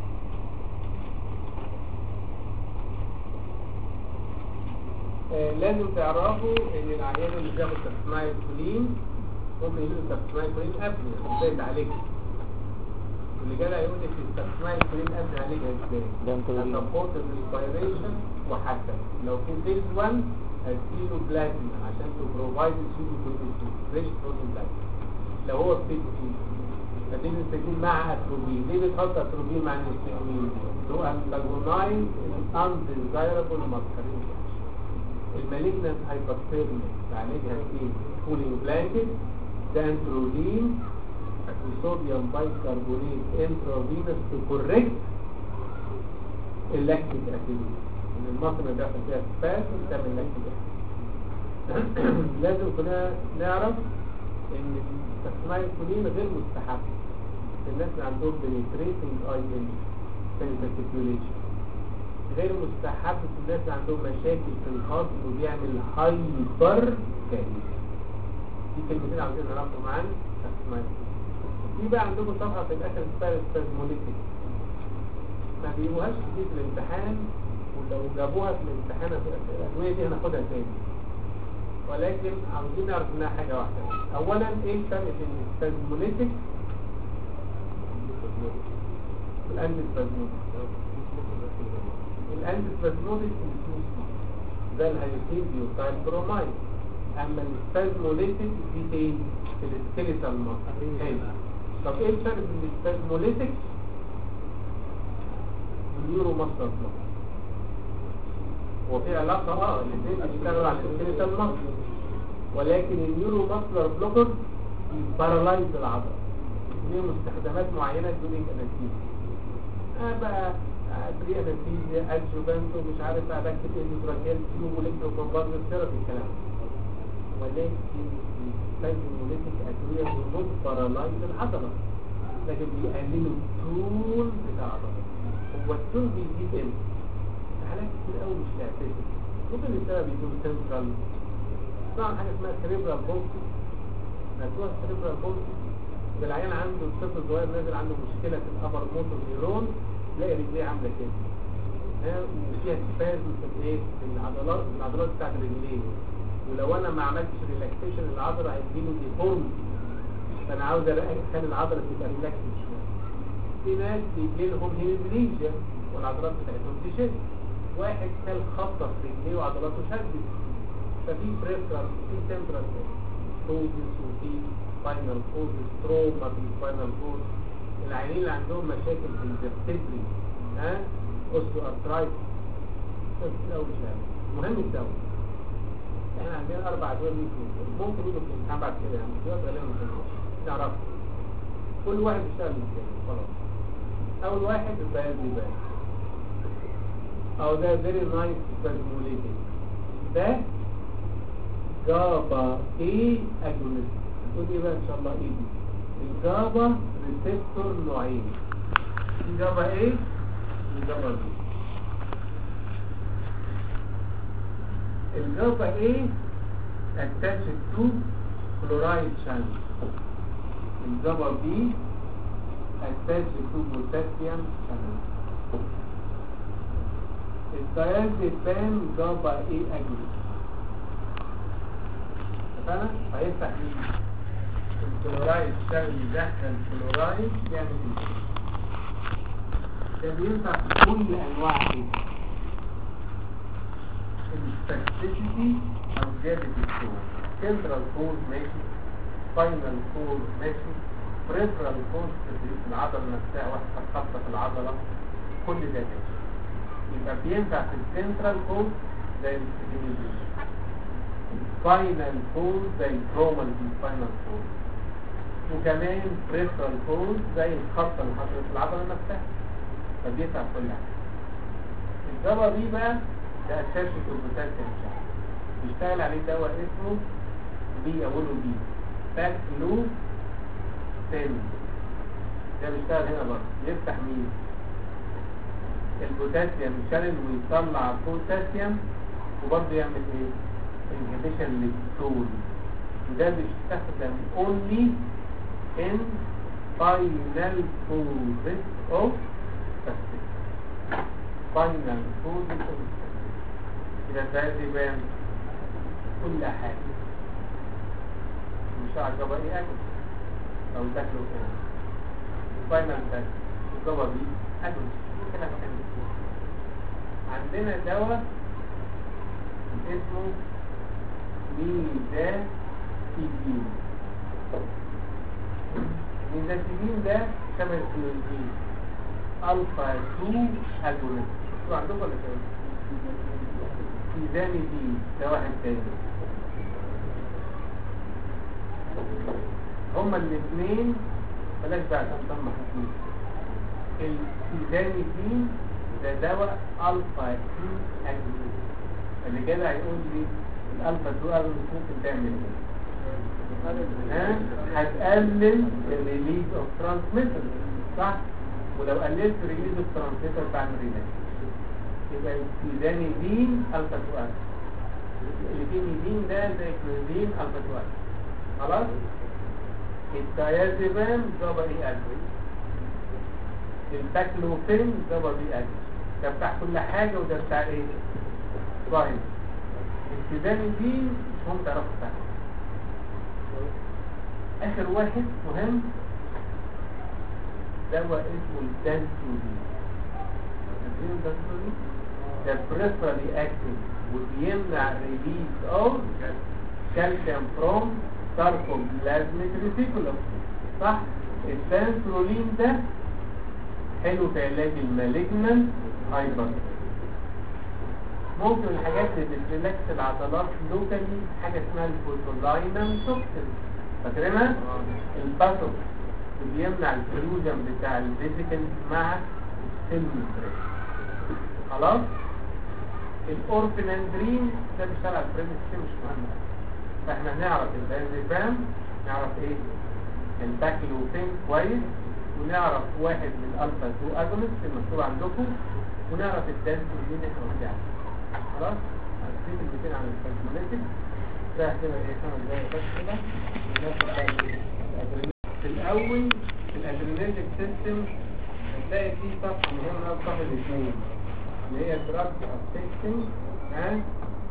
آه لازم تعرفوا ان العيان اللي بياخد تسمايل كولين ممكن يجيله تسمايل كولين قبل ازاي عليك واللي جاي هيقول لك التسمايل كولين قبل عليك ازاي ده انت قولي. سبورت الريسبيريشن وحتى لو في فيز 1 هتديله بلازما عشان تبروفايد السيدو كولين فريش بروتين بلازما لو هو فيز 2 هتدي النستاجين مع اتروبين ليه بتحط اتروبين مع النستاجين هو انتاجونايز انديزايربل ماسكارين المالجنت هايبرثيرميا تعالجها بايه كولينج بلانكت ده انترودين وصوديوم بايكربونات انترافينوس تو كوريكت اللاكتيك اسيد ان المصل اللي بيحصل فيها سباس بتعمل لاكتيك اسيد لازم كلنا نعرف ان التسمية الكولين غير مستحب الناس اللي عندهم بنتريتنج اي ان سيركيوليشن غير مستحب في الناس اللي عندهم مشاكل في الهضم وبيعمل هايبر كاريز دي كلمتين عاوزين نعرفهم عن تسمية في بقى عندكم صفحة في الآخر اسمها سبازموليتك ما بيجيبوهاش كتير في الامتحان ولو جابوها في الامتحان الأدوية دي هناخدها تاني ولكن عاوزين نعرف منها حاجة واحدة أولا إيه الفرق بين السبازموليتك والأنتي سبازموليتك الأنتي سبازموليتك ده الهيوسين بيوتايل برومايد أما السبازموليتك دي تاني في السكيليتال مصر طب ايه الفرق بين السبازموليتك والنيورو ماستر بلوك هو في علاقة اه الاثنين بيشتغلوا على السكيليتال مصر ولكن النيورو ماسلر بلوكر بارلايز العضلة ليه مستخدمات معينة دونينج انستيزيا اه بقى بري انستيزيا ادجوفانت ومش عارف علاج الاندوتراكيال تيوب والكتروكومبارد ثيرابي الكلام ولكن السبازموليتك ادوية بتموت بارلايز العضلة لكن بيقللوا التون بتاع العضلة هو التون بيزيد امتى؟ حالات كتير قوي مش لعبتها ممكن السبب يكون سنترال طبعا حاجه اسمها سريبرال بولسي مكتوبه سريبرال بولسي العيان عنده طفل صغير نازل عنده مشكله في الابر موتور نيرون تلاقي رجليه عامله كده ها وفيها سبازم في الايه في العضلات العضلات بتاعت الرجلين ولو انا ما عملتش ريلاكسيشن العضله هيجيله ديفورمتي فانا عاوز اخلي العضله تبقى ريلاكسد شويه في ناس بيجي لهم هيمبليجيا والعضلات بتاعتهم تشد واحد كان خبطه في رجليه وعضلاته شدت ففي بريفرال في تمبرال كوزس وفي سباينال كوزس تروما في السباينال كوز العيانين اللي عندهم مشاكل في الفرتبري ها اوستو ارترايت الاول شهر مهم الدواء احنا عندنا اربع ادويه ممكن يجوا في الامتحان بعد كده يعني دلوقتي غالبا مش هنعرف نعرف كل واحد بيشتغل ازاي خلاص اول واحد البياض بيبان او ده very nice spasmulated ده جابا ايه اجونست تقول ايه بقى ان شاء الله ايه دي الجابا ريسبتور نوعين في جابا ايه وجابا بي الجابا ايه attached to chloride channel الجابا بي attached to potassium channel الدايازيبام جابا ايه اجونست فانا هيفتح مين الكلورايد شغل يدخل الكلورايد يعمل ايه ده بينفع في كل انواع ايه السبكتيسيتي او زيادة الكور سنترال كور ماشي فاينل كور ماشي بريفرال كور في العضلة نفسها واحدة خبطة في العضلة كل ده ماشي يبقى بينفع في السنترال كور زي الاستجميزيشن سباينال فول زي التروما في سباينال فول وكمان بريفرال فول زي الخطه اللي حصلت في العضله نفسها فبيتعب كل حاجه الدواء دي بقى ده اساسي في البوتاسيوم شعر بيشتغل عليه دواء اسمه بي اوله بي باكلو تاني ده بيشتغل هنا برضه يفتح مين البوتاسيوم شانل ويطلع بوتاسيوم وبرضه يعمل ايه inhibition للستول وده بيستخدم only in final phases of spasticity final phases of spasticity إذا ده يبان كل حاجة مش عجبة ايه أكل أو تاكله كده final test الجواب دي أكل ممكن أكل عندنا دواء اسمه ميزاتيدين ميزاتيدين ده شبه الكلوزين الفا 2 اجونست شو عندكم ولا كده ميزانيدين ده واحد تاني هما الاثنين بلاش بقى عشان طمع حكيم الميزانيدين ده دواء الفا 2 اجونست اللي كده هيقول لي الالفا 2 اجونست ممكن تعمل ايه ها هتقلل الريليز اوف ترانسميتر صح ولو قللت الريليز اوف ترانسميتر بعمل ريلاكس يبقى الكلوزانيدين الفا 2 اجونست الكلوزانيدين ده زي كلوزين الفا 2 اجونست خلاص الدايازيبام ضربة ايه اجونست الباكلوفين ضربة ايه اجونست ده بتاع كل حاجة وده بتاع ايه طيب السوداني دي مش هم تعرفوا بتاعها اخر واحد مهم دواء اسمه الدانسولين عارفين الدانسولين ده بريفرالي اكتف وبيمنع ريليز اوف كالسيوم فروم ساركوبلازميك ريتيكولوم صح الدانسولين ده حلو في علاج المالجنان هايبر ممكن الحاجات اللي بتريلاكس العضلات لوكالي حاجة اسمها البوتولاينم توكسين فاكرينها؟ الباسوك اللي بيمنع الفيوجن بتاع الفيزيكال مع السيل خلاص؟ الاورفيناندرين ده بيشتغل على الفريم مش مهم فاحنا هنعرف البنزيبام نعرف ايه الباكلوفين كويس ونعرف واحد من الالفا 2 اجونست المكتوب عندكم ونعرف الدانسولين احنا قلنا خلاص هنسيب البيتين عن الكالكوليتد ده كده ايه خمس دقايق بس كده وناخد بقى الأدرينال. في الاول في الادريناليك سيستم هتلاقي فيه صفحه مهمه قوي صفحه الاثنين اللي هي دراج افكتنج ها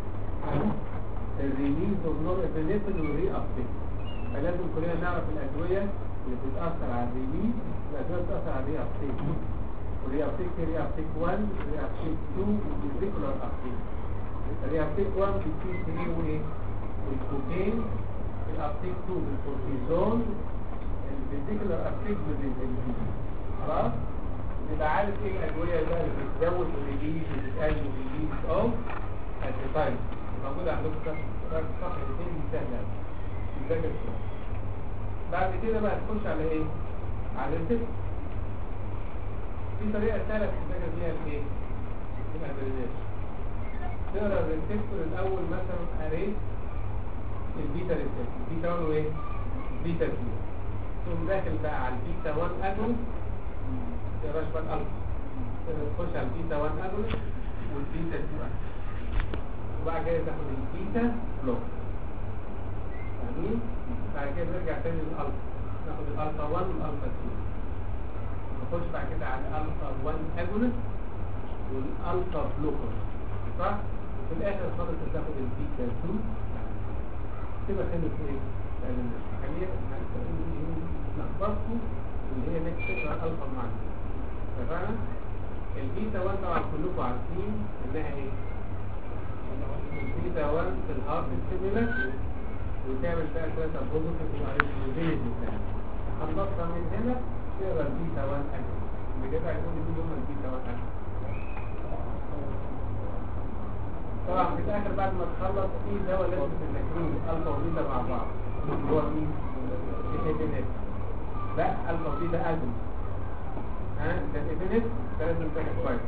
الريليز اوف نور ابيليتد والري افكت فلازم كلنا نعرف الادويه اللي بتاثر على الريليز الادويه بتاثر على الري افكت والري افكت ري افكت 1 ري افكت 2 والفيكولار افكت الري افكت 1 بتفيد ايه وايه والكوكين الافكت 2 بالكورتيزون الفيكولار افكت بالريزلين خلاص يبقى عارف ايه الادويه بقى اللي بتزود الريليز وبتقلل الريليز اوف الديتايل موجوده عندكم في صفحه الاثنين دي سهله تذاكر شويه بعد كده بقى تخش على ايه على الريسبت في طريقه سهله تذاكر بيها الايه الادرينالين تقرا الريسبتور الاول مثلا قريت البيتا ريسبتور البيتا 1 وايه البيتا 2 ثم داخل بقى على البيتا 1 اجونست تقراش بقى الالفا تخش على البيتا 1 اجونست والبيتا 2 اجونست وبعد كده تاخد البيتا بلوك فاهمين بعد كده نرجع تاني للالفا ناخد الالفا 1 والالفا 2 نخش بعد كده على الالفا 1 اجونست والالفا بلوكر صح وفي الاخر خالص تاخد البيتا 2 تبقى خلص ايه لان الحقيقه لخبطكم اللي هي نكست فكره الفا معانا اتفقنا البيتا 1 طبعا كلكم عارفين انها ايه البيتا 1 في الهارت ستيمولانت وتعمل بقى ثلاثة بوزيتيف والاريثموجينيتي بتاعها خلصنا من هنا تقرا البيتا 1 اكل اللي كده هيقول لي هم البيتا 1 اكل طبعا في الاخر بعد ما تخلص في دواء لازم تذاكروه الفا وبيتا مع بعض اللي هو مين؟ الابنت لا الفا وبيتا ادم ها ده الابنت ده لازم تذاكر كويس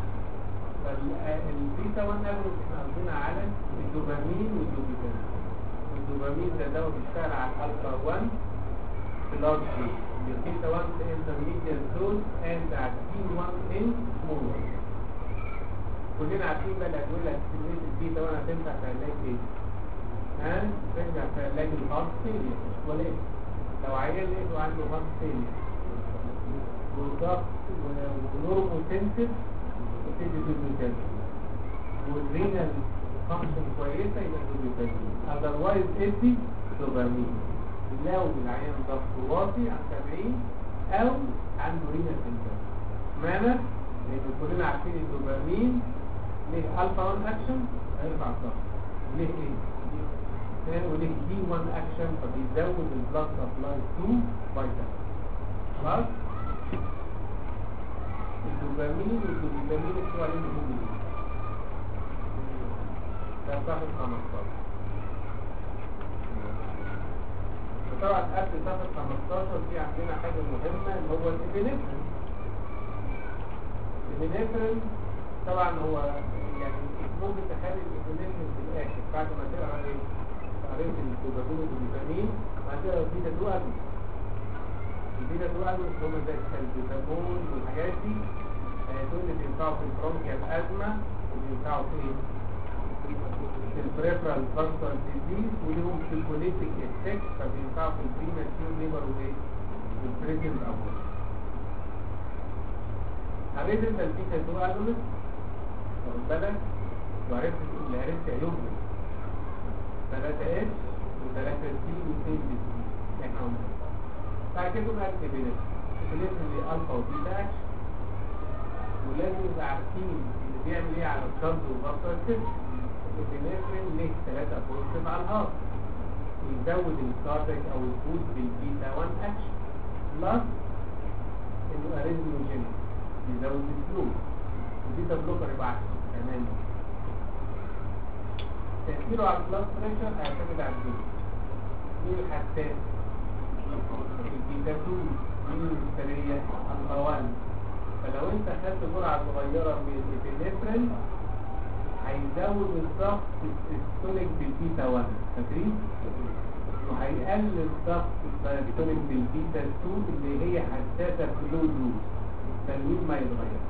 فالبيتا 1 اغلب احنا قصدنا على الدوبامين والدوبامين الدوبامين ده دواء بيشتغل على الالفا 1 بلاد دوز البيتا 1 انترميديت دوز اند على البي 1 ان سمول كلنا عارفين بقى الادويه اللي هتستميت البيتا 1 هتنفع في علاج ايه؟ ها؟ تنفع في علاج الهارت فيلير ولا ايه؟ لو عيان لقيته عنده هارت فيلير وضغط ونورموتنسيف تدي دوبيتازين والرينال فانكشن كويسه يبقى دوبيتازين اذروايز ادي دوبامين لو العيان ضغط واطي عن 70 او عنده رينال سنتر معنى لان كلنا عارفين الدوبامين ليه الفا 1 اكشن هيرفع الضغط ليه ايه؟ ثاني وليه دي 1 اكشن فبيزود البلاد سبلاي تو فيتامين خلاص؟ الدوبامين والدوبامين بتوع الدوبامين ده صفحة 15 وطبعا قبل صفحة 15 في عندنا حاجة مهمة اللي هو الابنفرين الابنفرين طبعا هو يعني ممكن تخلي الابنفرين في الاخر بعد ما تقرا ايه قريت الدوبامين والدوبامين بعد كده البيتا 2 اجل البيتا 2 اجل اللي هم زي الكالبيتامول والحاجات دي آه، دول اللي بينفعوا في البرونكيال ازمه وبينفعوا في ايه؟ في البريفرال فاسكولار ديزيز وليهم سيكوليتيك افكت فبينفعوا في البريماتيور ليبر وايه؟ والبريزن الاول قريت انت البيتا 2 اجونست واخد بالك وعرفت اللي عرفت عيوبهم 3 اتش و3 سي و2 بي سي احنا قلنا بعد كده بقى الابنفرين الابنفرين اللي الفا وبيتا اكشن ولازم يبقى عارفين اللي بيعمل ايه على الكارد والبطل كده الابنفرين ليه ثلاثة بوزيتيف على الهارت يزود الكارديك او البوست بالبيتا 1 اكشن بلس انه اريزموجينيك يزود الفلو البيتا بلوكر يبقى احسن كمان تأثيره على البلاد بريشر هيعتمد على الدوز مين الحساس البيتا 2 مين المسترية الغوان فلو انت خدت جرعة صغيرة من الابنفرين هيزود الضغط السيستوليك بالبيتا 1 فاكرين؟ وهيقلل الضغط السيستوليك بالبيتا 2 اللي هي حساسة في لو دوز تلوين ما يتغير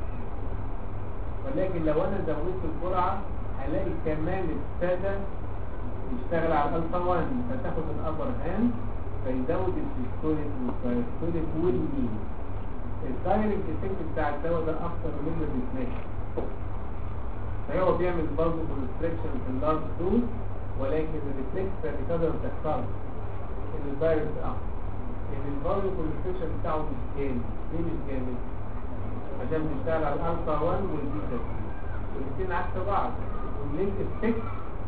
ولكن لو انا زودت الجرعة هلاقي كمان ابتدى يشتغل على الالفا 1 فتاخد الابر هاند فيزود السيستوليك والسيستوليك والمين الدايركت افكت بتاع الدواء ده اكتر من الريفليكشن فهو بيعمل برضه كونستريكشن في اللارج دوز ولكن الريفلكس بقدر ما تحصلش ان الدايركت اكتر ان البرضه كونستريكشن بتاعه مش جامد ليه مش جامد؟ عشان بيشتغل على الالفا 1 والبيتا 2 والاثنين عكس بعض واللينك افكت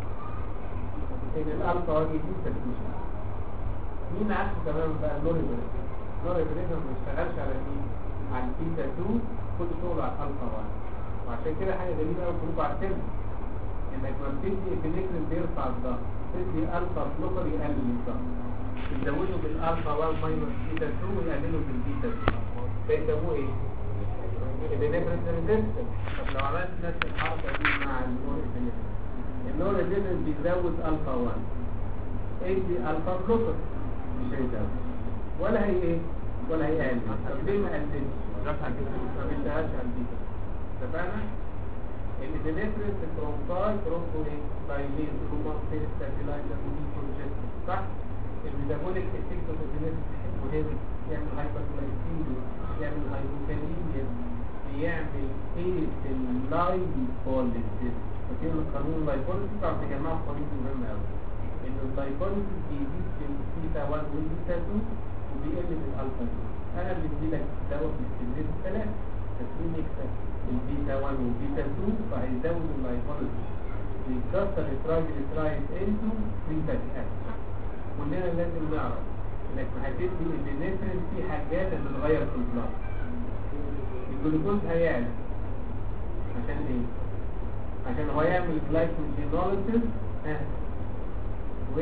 ان الالفا 1 والبيتا 2 مين عكس تماما بقى اللوريبريشن اللوريبريشن ما بيشتغلش على مين؟ على البيتا 2 كل شغله على الالفا 1 وعشان كده حاجه جميله قوي كلكم عارفينها انك لما بتدي ابنفرين بيرفع الضغط تدي الفا بلوكر يقلل الضغط تزوده بالالفا 1 ماينس بيتا 2 ويقلله بالبيتا 2 فيسموه ايه؟ ابنفرين ريزيستنس طب لو عملت نفس الحركه دي مع النور ابنفرين النور ابنفرين بيزود الفا 1 ادي الفا بلوكر مش هيزود ولا هي ايه؟ ولا هيقلل طب ليه ما قللش؟ ما بيشتغلش على البيتا اتفقنا ان البنفرين في البرونكاي برونكو ايه بايلين رومان فين ستابيلايزر ودي كونجكشن صح الميتابوليك افكت اوف البنفرين مهم يعمل هايبرجلايسيميا يعمل هايبوكاليميا بيعمل ايه في اللايبوليسيس فاكرين القانون اللايبوليسيس طبعا تجمعوا قانون مهم قوي ان اللايبوليسيس بيزيد في البيتا 1 والبيتا 2 وبيقل في الالفا 2 انا اللي بديلك دواء بالاستمرار الثلاثه تكوين يكسب البيتا 1 والبيتا 2 فهيزود اللايبولوجي بيكسر الترايجليسرايد انتو فري فاتي اسيد كلنا لازم نعرف انك ما هتدي البنفرين في حاجات هتتغير في البلاد الجلوكوز هيعلى عشان ايه؟ عشان هو يعمل glycogenolysis ها و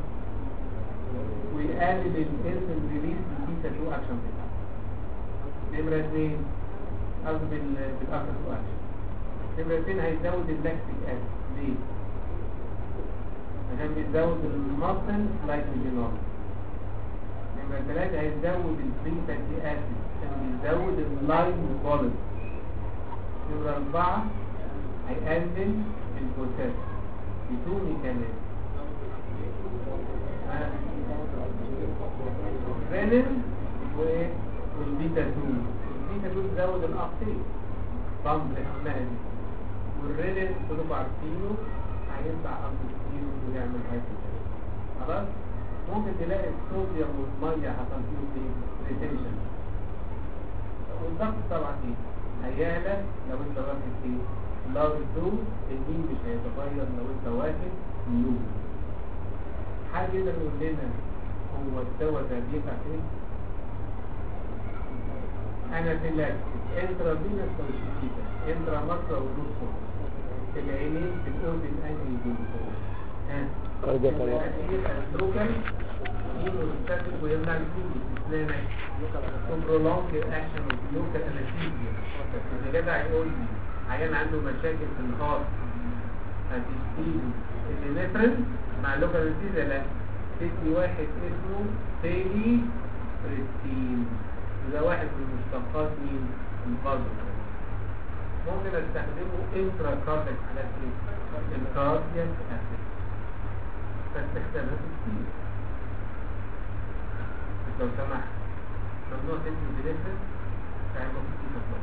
ويقلل الانسولين ريليس بالبيتا 2 اكشن بتاعه نمرة اثنين قصدي بال- بالاكشن 2 اكشن نمرة اثنين هيزود اللاكتيك اسيد ليه؟ عشان بيزود المصل لايكوجينول نمرة ثلاثة هيزود الفري فاتي اسيد عشان بيزود اللايم بوليس نمرة أربعة هيقلل البوتاسيوم بدون ميكانيزم رينين و- والبيتا 2 البيتا 2 تزود الابتيك بامب اسمها دي والرينين كلكم عارفينه هيطلع امبستيرو ويعمل هايبوتنشن خلاص ممكن تلاقي الصوديوم والميه حصل فيه ايه ريتنشن والضغط طبعا ايه هيعلى لو انت واخد ايه لو 2 الدين مش هيتغير لو انت واخد لو حد يقدر يقول لنا هو الدواء ده بيبقى فين؟ انا في اللاكتيك انترا فينس او شيكيتا انترا مصر ودوسو العينين في الاوربن انهي دوسو ها أرجع كلام. الأخير اللوكال يستخدم ويمنع الكولي اسنانك تبرولونج الاكشن اوف لوكال انستيزيا اللي جدع يقول لي عيان عنده مشاكل في الهارت هتديله النفرن مع لوكال انستيزيا لا تدي واحد اسمه تيلي بريستين ده واحد من مشتقات مين البازل ممكن استخدمه انترا كارديك على ايه الكاردياك اسيد فاستخدامات كتير لو سمحت ممنوع تدي بنفسك فهيبقى في تطلع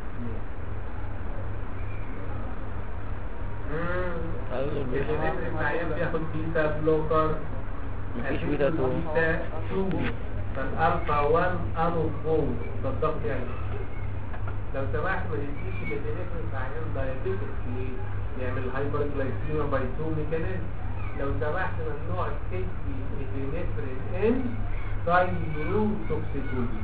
العيان بياخد بيتا بلوكر مفيش بيتا تو. بيتا 2 فالالفا 1 انو 4 ده الضغط يعني لو سمحت ما تديش الابنفرين في عيان دايابيتك ليه؟ يعمل هايبر جلايسيميا باي 2 ميكانيزم لو سمحت ممنوع تدي الابنفرين ان ثايرو توكسيكولي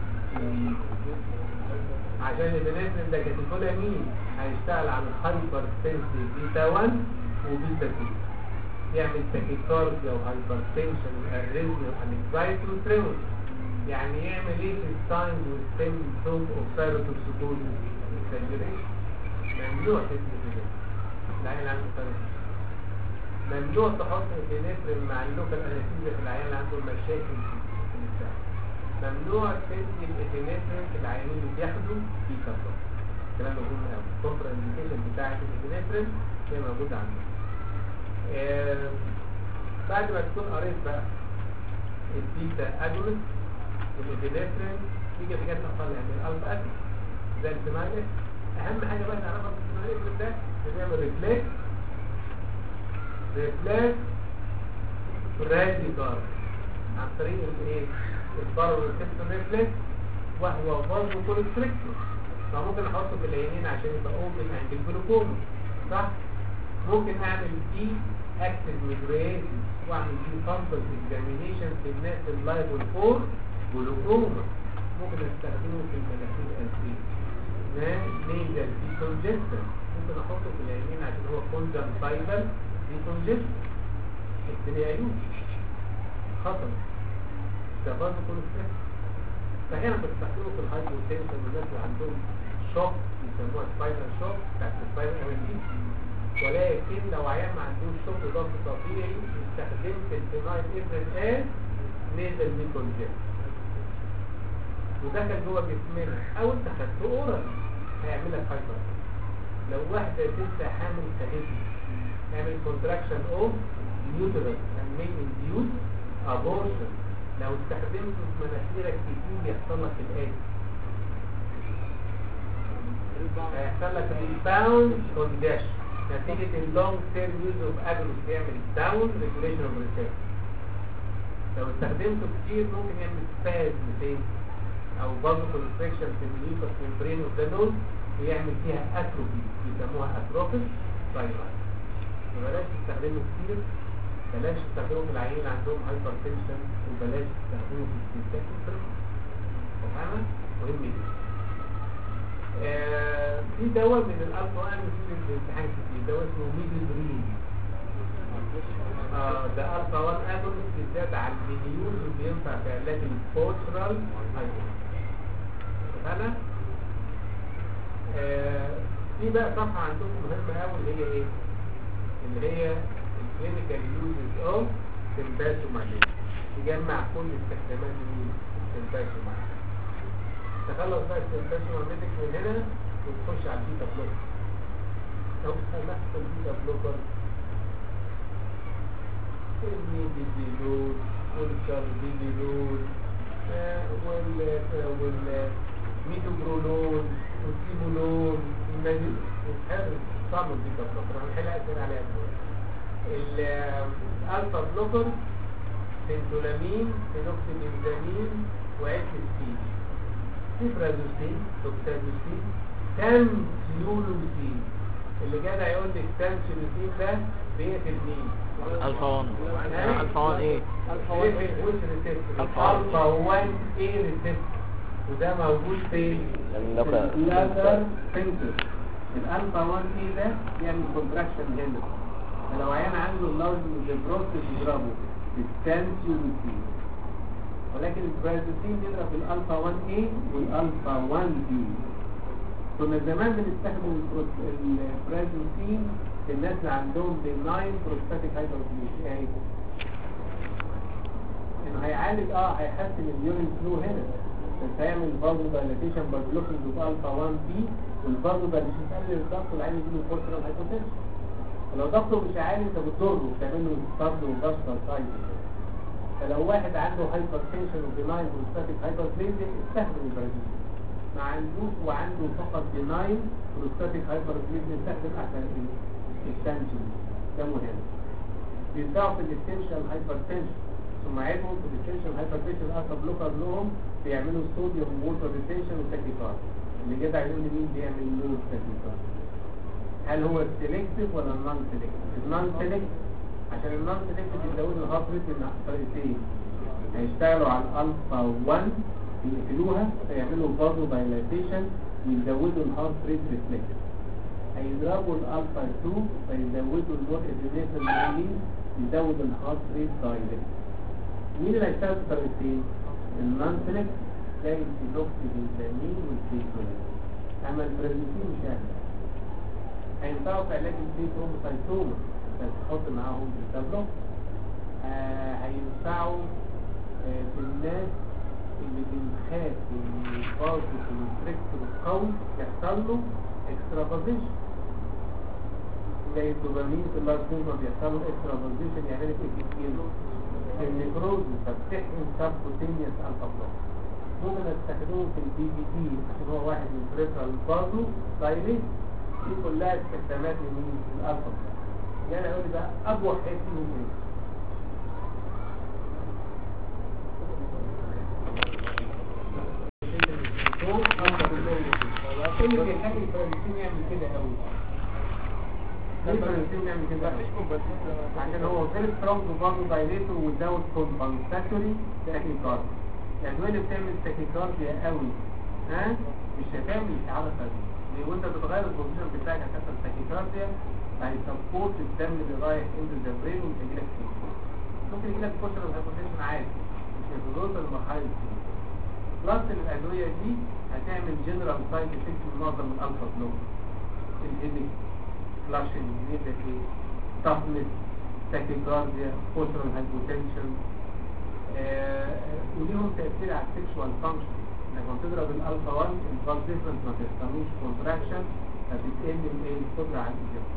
عشان الابنفرين ده كاتيكولامين هيشتغل على الهايبر سنسيف بيتا 1 وبيتا 2 يعمل تاكيكارديا وهايبرتنشن واريزميا وانكزايتي وتريمور يعني يعمل ايه في الساينز والسيمبتوم اوف سايروتوكسيكوزيس اكساجريشن ممنوع تدي كده العيان اللي عنده سايروتوكسيكوزيس ممنوع تحط ابنفرين مع اللوكال انستيزيا في العيان اللي عنده مشاكل في البتاع ممنوع تدي الابنفرين في العيانين اللي بياخدوا في كفر الكلام ده مهم قوي الكونترا انديكيشن بتاعت الابنفرين هي موجوده عندنا آه، بعد ما تكون قريت بقى البيتا اجونست والابنفرين تيجي في جهه اقل يعني الالفا اجونست زي السمايلك اهم حاجه بقى نعرفها في السمايلك ده إنه بيعمل ريفلكس ريفلكس راديكال عن طريق الايه البارو ريسبتور ريفلكس وهو برضه كونستريكتور فممكن احطه في العينين عشان يبقى اوبن عند الجلوكوما صح ممكن اعمل دي اكتف ميجريشن واعمل دي كامبس اكزامينيشن في الناس اللايف والفور جلوكوما ممكن استخدمه في المناخير الانسيه ده نيزل دي كونجستن ممكن احطه في العينين عشان هو كونجنتايفل دي كونجستن التريايوش خطر ده برضه كونستريكت فهنا بتستخدمه في الهايبوتنشن والناس اللي عندهم شوك يسموها سباينال شوك بتاعت السباينال او ولكن لو عيان ما عندوش شوك ضغط طبيعي استخدمت الفينايل ابرن اس نزل ميكونجين ودخل جوه جسمنا او انت خدته اورال هيعمل لك هايبر لو واحده ست حامل خدتني نعمل كونتراكشن اوف يوترس and may induce abortion لو استخدمته في مناخيرك كتير يحصل لك الآتي هيحصل لك ريباوند كونجيشن نتيجة اللونج تيرم يوز اوف اجروس بيعمل داون ريجوليشن اوف ريسيرش لو استخدمته كتير ممكن يعمل سبازم فين او برضه كونستريكشن في الميوكس ممبرين اوف ذا نوز ويعمل فيها اتروفي بيسموها اتروفيك ساينس فبلاش تستخدمه كتير بلاش تستخدمه في العيين اللي عندهم هايبر تنشن وبلاش تستخدمه في السيستات فاهمة؟ مهم جدا آه، في دواء من الالفا وان في الامتحان كتير دواء اسمه ميدوبرين اه ده الفا 1 اجونست بالذات على الفينيول وبينفع في علاج البوترال هايبر اتفقنا؟ آه، في بقى صفحة عندكم مهمة قوي اللي هي ايه؟ اللي هي الكلينيكال يوزز اوف سمباسومالين تجمع كل استخدامات مين؟ السمباسومالين تخلص بقى السمباسوماليتك من هنا وتخش على البيتا بلوكر لو سمحت البيتا بلوكر الميديزيلول والكاربيديلول آه، وال والميتوبرولول والسيمولول المادي وهذا طعم البيتا بلوكر هنحل اسئله عليها دلوقتي الالفا بلوكر سنتولامين فينوكسيبنزامين واتسين سيبرازوسين توكسازوسين تامسيولوسين اللي جدع يقول لك تامسيولوسين ده بيقتل مين؟ الفا 1 ها؟ الفا 1 ايه بيقتل وش ريسبتور ألفا الفا 1 ايه ريسبتور وده موجود فين؟ اللوكا- اللاتر سنتر الالفا 1 ايه ده يعمل كونتراكشن هنا فلو عيان عنده اللارج بروستات يضربه بالتانسيولوسين ولكن البرازوسين بيضرب الالفا 1 a والالفا 1 b كنا زمان بنستخدم البروس- البرازوسين في الناس اللي عندهم بناين بروستاتيك هايبرتنشن يعني انه هيعالج اه هيحسن اليورين فلو هنا بس هيعمل برضه دايلاتيشن باي بلوكينج اوف الفا 1 بي والبرضه دايلاتيشن تقلل الضغط والعين يجيله بورترال هايبوتنشن فلو ضغطه مش عالي انت بتضره بتعمل له ستارد وباستر سايد فلو واحد عنده هايبر تنشن وبناين بروستاتيك هايبر استخدم البرازيل ما عندوش وعنده فقط بناين بروستاتيك هايبر استخدم احسن التنشن ده مهم بيبدأوا في الاستنشن هايبر تنشن ثم عيبهم في الاستنشن هايبر تنشن الالفا بلوكر لهم بيعملوا صوديوم ووتر ريتنشن وتاكيكارد اللي جدع يقول لي مين بيعمل نور تاكيكارد هل هو السلكتيف ولا النون سلكتيف النون سلكتيف عشان النون سلكتيف بيزودوا الهارت ريت من طريقتين هيشتغلوا على الالفا 1 يقفلوها فيعملوا برضه دايلاتيشن ويزودوا الهارت ريت ريفلكس هيضربوا الالفا 2 فيزودوا النور ادرينيشن ريليز يزود الهارت ريت دايلكت مين اللي هيشتغل بطريقتين النون سلكتيف زي الفيلوكسيبنزامين والفيتولين اما البرازيتين مش هيعمل هينفعوا في علاج البيت هوموسايتوما بس تحط معاهم التابلو آه هينفعوا آه في الناس اللي بنخاف ان الفاز الكونستريكتور القوي يحصل له اكسترافازيشن زي الدوبامين في اللارجوما بيحصل له اكسترافازيشن يعمل لك ايه كتير النيكروز فبتحقن سبكوتينيوس الفا بلوك ممكن استخدمه في البي بي دي عشان هو واحد من بريفرال برضه دايليت دي كلها استخدامات لمين الالفا يعني اقول لي بقى اقوى حاجه فيهم ايه ايه اللي بيخلي الفرنسيين يعمل كده قوي ليه الفرنسيين يعمل كده عشان هو فيري سترونج برضه دايليتور وزود كومبنساتوري تاكيكارد الادويه اللي بتعمل تاكيكارديا قوي ها مش هتعمل اشعار فردي ليه وانت بتغير البوزيشن بتاعك هتحصل تاكيكارديا هيسبورت الدم اللي رايح انت ذا برين ومش هيجيلك سيمتوم ممكن يجيلك كوشر هايبوتنشن عادي مش هتوصل لمرحله السيمتوم بلس الادويه دي هتعمل جنرال سايد افكت من معظم الالفا بلوك الهيدك فلاشنج نيزك ايه تفنس تاكيكارديا كوشر هايبوتنشن وليهم تأثير على السكشوال فانكشن انك لما تضرب الالفا 1 البلس ديفرنس ما تحصلوش كونتراكشن فبتقل الايه القدره على الاجابه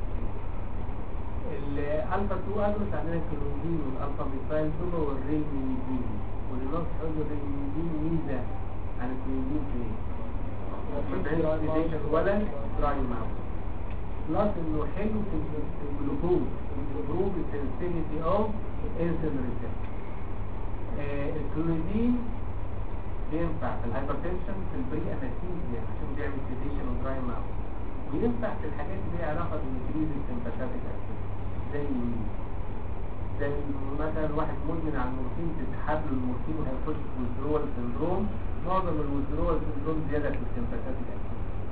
الالفا 2 اجرس عندنا الكلوزين والالفا ميثايل سوبر والرينيدين والنص حلو الرينيدين ميزه عن الكلوزين في ايه؟ ما بيعملش ولا دراي ماوس بلس انه حلو في الجلوكوز الجلوكوز السنسيتي اوف انسولين ريسبتور الكلوزين بينفع في الهايبرتنشن في البري انستيزيا عشان بيعمل سيديشن ودراي ماوس وينفع في الحاجات اللي ليها علاقه بالانكريز السمباثيك اكتيفيتي زي مين؟ زي مثلا واحد مدمن على المورفين تسحب له المورفين وهيخش في ويزدرول سندروم معظم الويزدرول سندروم زياده في السمباثيك اكتيفيتي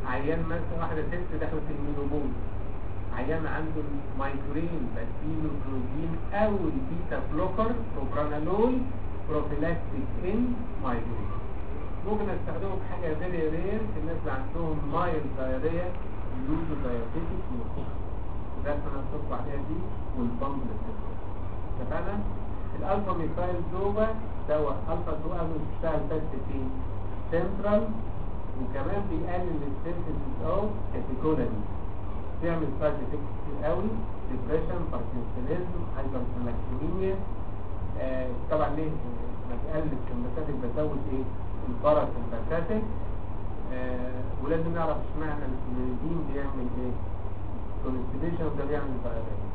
عيان مثلا واحدة ست دخلت المينوبوز عيان عنده مايجرين بديله جلوبين او البيتا بلوكر بروبرانالول بروفيلاكتيك ان مايجرين ممكن استخدمه في حاجة فيري رير في الناس اللي عندهم مايل دايريا يوزو دايابيتيك وده انا هنصف عليها دي والبامب اتفقنا الالفا ميثايل دوبا دواء الفا دوبا بيشتغل بس في سنترال وكمان بيقلل السيمبتومز اوف كاتيكولاري بيعمل سايد افكتس كتير قوي ديبريشن باركنسونيزم هايبرسلاكتيميا آه طبعا ليه لما بيقلل السمباتيك بزود ايه الباراسمباتيك آه ولازم نعرف اشمعنى الكلوريدين بيعمل ايه كونستيبيشن وده بيعمل باراليز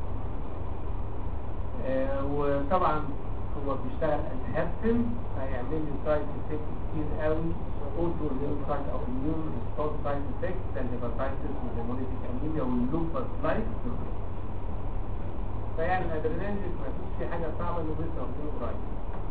آه وطبعا هو بيشتغل الهابتن هيعمل لي سايد افكت كتير قوي اوتو اميون سايد او اميون ريسبونس سايد افكت زي الهيباتايتس والهيموليتيك انيميا واللوبس لايك فيعني الادرينالين ما فيش فيه حاجه صعبه انه بس واخدينه قريب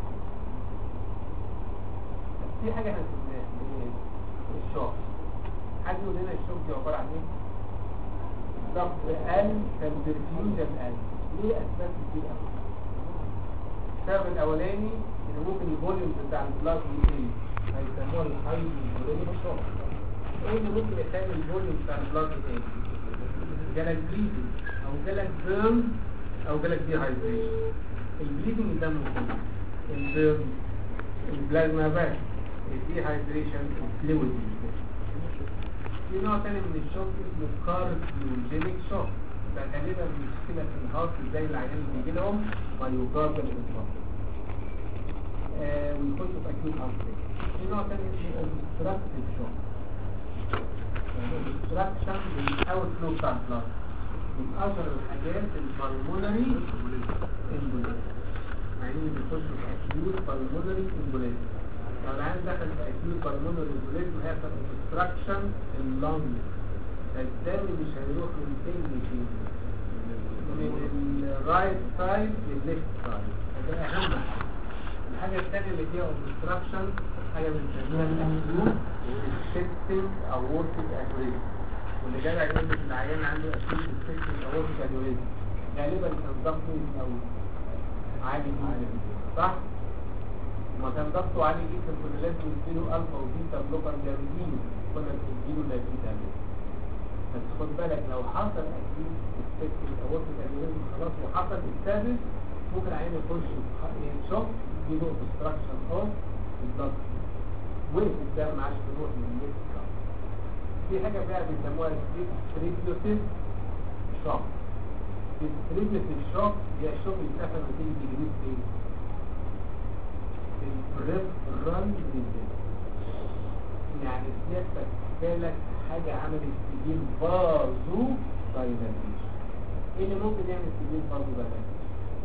في حاجه احنا سميناها اللي هي الشوك حد يقول لنا الشوك دي عباره عن ايه؟ ضغط قلب كالبرفيوجن قلب ليه اسباب كتير قوي السبب الاولاني ان ممكن الفوليوم بتاع البلاد يقل هيسموها الهايدروجين شوك ايه اللي ممكن يخلي الفوليوم بتاع البلاد يقل جالك بليدنج او جالك بيرن او جالك دي هايدريشن البليدنج ده ممكن البيرن البلازما باك الدي هايدريشن الفلويد في نوع تاني من الشوك اسمه كارديوجينيك شوك ده غالبا مشكله في الهارت زي العيان اللي بيجي لهم مايوكارديال انفاركت آه ويخشوا في اكيوت هارت في نوع تاني اسمه اوبستراكتيف شوك الاوبستراكشن بيحاول فلو بتاع البلاد من اشهر الحاجات البالمونري امبوليزم يعني بيخشوا في اكيوت بالمونري امبوليزم لو العيان دخل في اكيوت بالمونري امبوليزم هيحصل اوبستراكشن اللنج الدم مش هيروح من فين لفين من الرايت سايد للليفت سايد ده اهم حاجه الحاجه الثانيه اللي فيها اوبستراكشن حاجه بنسميها الاكيوت سيستم او وركينج انوريزم واللي جاي يقول لك العيان عنده اكيوت سيستم او وركينج انوريزم غالبا كان ضغطه او عالي جدا صح؟ وما كان ضغطه عالي جدا كنا لازم نديله الفا وبيتا بلوكر جامدين كنا بنديله لابيتا بس خد بالك لو حصل اكيد السيستم او وركينج انوريزم خلاص وحصل السادس ممكن عين يخش شوك يجيله اوبستراكشن اوف الضغط وقف الدم ما عادش بيروح من النفس في حاجه بقى بيسموها ستريبيوتيف شوك ستريبيوتيف شوك هي الشوك اللي اتقفل وتيجي تجريد فين؟ البريف رن يعني سيادتك جالك حاجه عملت سجين بازو دايناميشن ايه اللي ممكن يعمل سجين بازو دايناميشن؟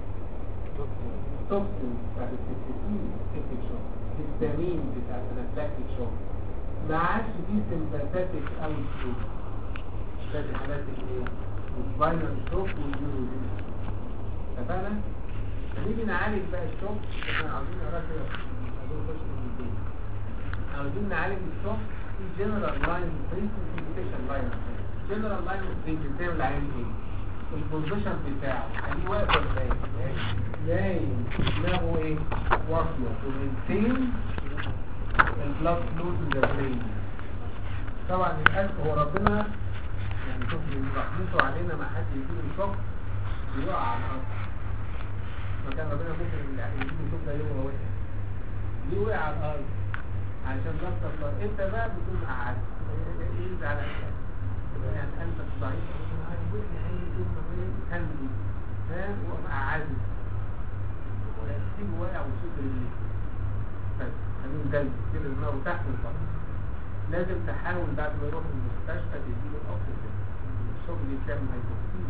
توكسين بتاعت السكتين سكتين شوك الهستامين بتاع الانافلاكتيك شوك ما عادش فيه سمباثيك او شوك ده دي حالات الايه السباينال شوك والنيورولوجي اتفقنا هنيجي نعالج بقى الشوك احنا عاوزين نقرا كده عاوزين نخش في الدين عاوزين نعالج الشوك في جنرال لاين بريسنج في سبيشال لاين جنرال لاين بريسنج بتعمل عين ايه البوزيشن بتاعه خليه واقف ولا نايم نايم دماغه ايه واقفه ومنتين البلاد فلو تو ذا برين طبعا القلب هو ربنا يعني شوف من رحمته علينا ما حد يجيله شوك بيقع على الارض فكان ربنا ممكن يجيله شوك ده يوم هو وقع ليه وقع على الارض عشان لا الله انت بقى بتكون قاعد يزعل يعني قلبك ضعيف هندي فاهم وقعدي ويسيب واقع وشوف رجليه بس خليه جلد كده دماغه تحت الفرد لازم تحاول بعد ما يروح المستشفى تديله الاكسجين الشغل يتم هيبوكسين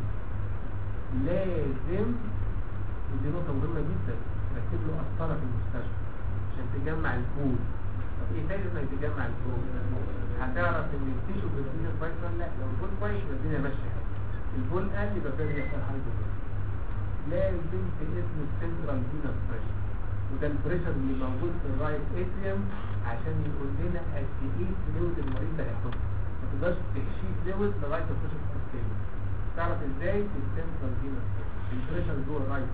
لازم ودي نقطة مهمة جدا ركب له قسطرة في المستشفى عشان تجمع البول طب ايه تاني انك تجمع البول هتعرف ان التيشو بيرفيجن كويس ولا لا لو البول كويس يبقى الدنيا ماشية البول قل يبقى فيه يحصل هايبوكسين لازم تقسم السنترال فينس بريشر وده البريشر اللي موجود في الرايت اتريوم عشان يقول لنا قد ايه فلويد المريض ده هيحط تقدرش تحشيه فلويد لغايه ما تخش في السيستم تعرف ازاي في السنترال فينس البريشر جوه الرايت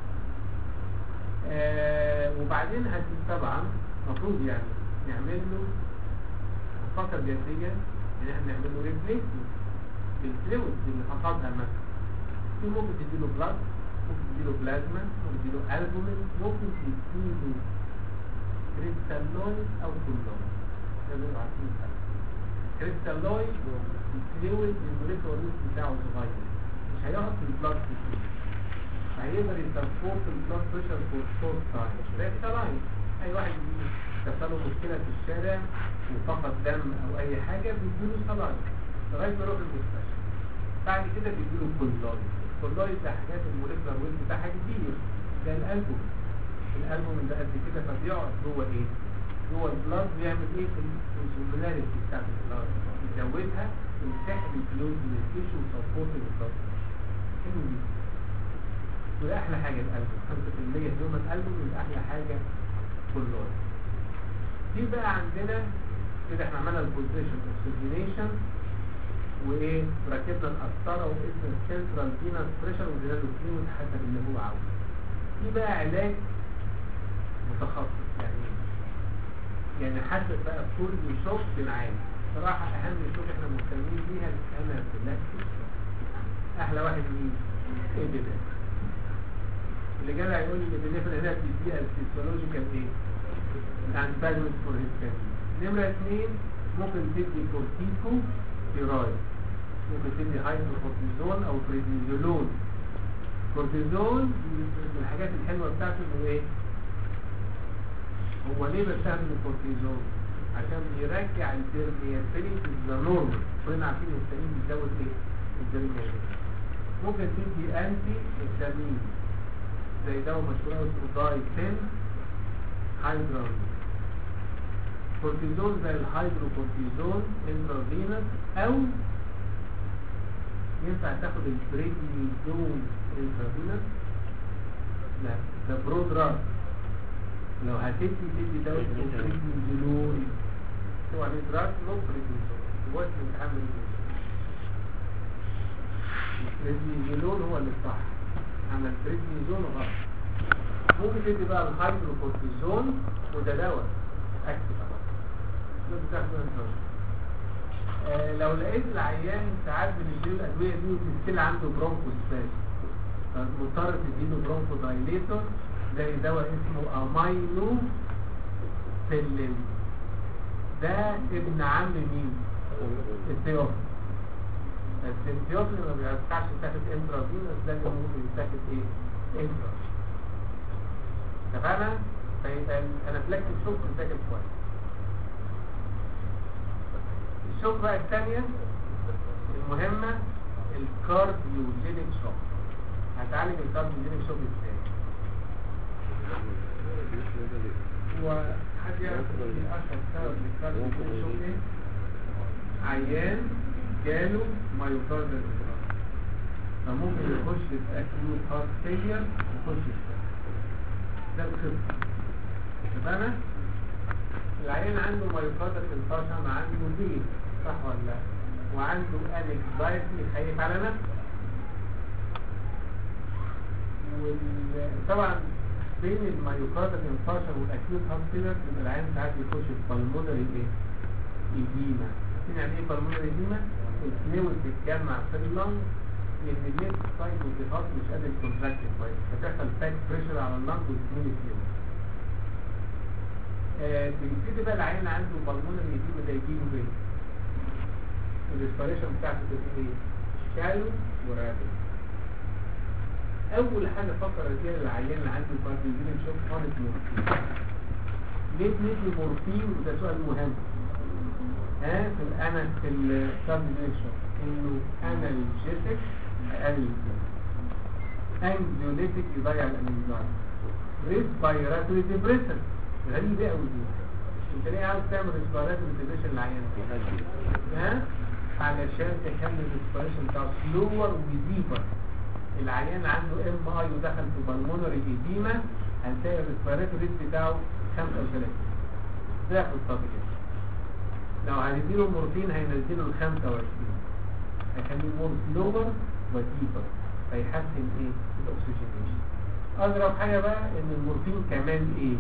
آه وبعدين هتجيب طبعا المفروض يعني نعمل له فقط جدية ان احنا نعمل له ريبليسمنت بالفلويد اللي فقدها مثلا في ممكن تديله بلاد ممكن تديله بلازما ممكن تديله البومين ممكن تديله كريستالويد او كلويد لازم يبقى عارفين الفرق كريستالويد الفلويد الموليكول ريت بتاعه صغير مش هيقعد في البلاد كتير هيقدر يسبورت البلاد بريشر فور شورت تايم كريستالويد اي واحد تحصل له مشكله في الشارع وفقد دم او اي حاجه بيديله صلايد لغايه ما يروح المستشفى بعد كده بيديله كلويد الكلويد ده حاجات الموليكولار ويت بتاعها كبير زي الالبوم الالبوم ده قد كده فبيقعد جوه ايه جوه البلاد بيعمل ايه في السيمولاريتي بتاعت البلاد يزودها ويسحب الفلويد من التيشو وسبورت البلاد حلو دي وده احلى حاجه الالبوم 5% يوم الالبوم يبقى احلى حاجه كلويد دي بقى عندنا كده احنا عملنا البوزيشن اوكسجينيشن وايه ركبنا القسطره واسم السنترال فينس بريشر وادينا له فلويد حسب اللي هو عاوزه دي بقى علاج متخصص يعني يعني حسب بقى كل شوك بنعالج صراحة أهم شوك احنا مهتمين بيها أنا بلاستيك أحلى واحد مين؟ إبدا اللي جاي هيقول لي الإبنفرين هنا بتديها الفيسيولوجيكال إيه؟ الأنتاجونست فور هيستامين نمرة اثنين ممكن تدي كورتيكو ستيرويد ممكن تدي هايدروكورتيزون أو بريدنيزولون كورتيزون من الحاجات الحلوة بتاعته إنه إيه؟ هو ليه بستخدم الكورتيزون عشان بيرجع البيرميابيليتي للنورمال كلنا عارفين الهستامين بيزود ايه البيرميابيليتي ممكن تدي انتي هستامين زي دواء مشهور قوي اسمه داي 10 هايدرون كورتيزون زي الهايدروكورتيزون انترافينوس او ينفع تاخد البريدنيزون انترافينوس لا ده برود راس لو هتدي تدي دواء بريدنيزولون سواء عليه دراج لو بريدنيزولون وقت الامتحان بريدنيزولون هو اللي صح اما البريدنيزون غلط ممكن تدي بقى الهايدروكورتيزون وده دواء اكتف ده بتاخده انت آه لو لقيت العيان ساعات بنديله الادويه دي وتستيل عنده برونكو سباس فمضطر تديله برونكو دايليتور زي دواء اسمه امينو سلم ده ابن عم مين الثيوفيل بس الثيوفيل ما بينفعش يتاخد انترافينوس ده اللي ممكن يتاخد ايه انترا اتفقنا فيبقى الانافلاكتيك شوك بتذاكر كويس الشوك بقى الثانيه المهمه الكارديوجينيك شوك هتعالج الكارديوجينيك شوك ازاي وحد يعرف ايه اشهر سبب للكارديو شوك ايه عيان جاله مايوكاردال انفراج فممكن يخش في اكيوت هارت فيلير ويخش في ده الخطه اتفقنا العيان عنده مايوكاردال انفراج عنده بين صح ولا لا وعنده انكزايتي خايف على نفسه وطبعا بين المايوكاردال انفارشن والاكيوت هارت فيلر يبقى العيان ساعات بيخش في بالمونري ايه؟ ايديما عارفين يعني ايه بالمونري ايديما؟ الفلويد بتتجمع في اللنج لان الليفت سايد اوف ذا هارت مش قادر يكونتراكت كويس فتحصل باك بريشر على اللنج وتميل الفلويد آه بيبتدي بقى العيان عنده بالمونري ايديما ده يجيله ايه؟ الريسبيريشن بتاعته تبقى ايه؟ شالو ورابد اول حاجه فكر فيها العيان اللي عنده كارديوجينيك شوك خالص مورفين ليه بندي مورفين وده سؤال مهم ها في الانا في الكارديوجينيك شوك انه انالجيتك اقل انجيوليتك يضيع الانزيم ريسبيراتوري ديبريشن غريبه قوي دي انت ليه عاوز تعمل ريسبيراتوري ديبريشن للعيان ها علشان تخلي الريسبيريشن بتاعه سلور وديبر العيان عنده ام اي ودخل في بالمونري ايديما هتلاقي الريسبيراتوري ريت بتاعه 35 ضعف الطبيعي لو هنديله مورفين هينزله ل 25 هيخليه مور سلور وديبر فيحسن ايه الاكسجينيشن اضرب حاجه بقى ان المورفين كمان ايه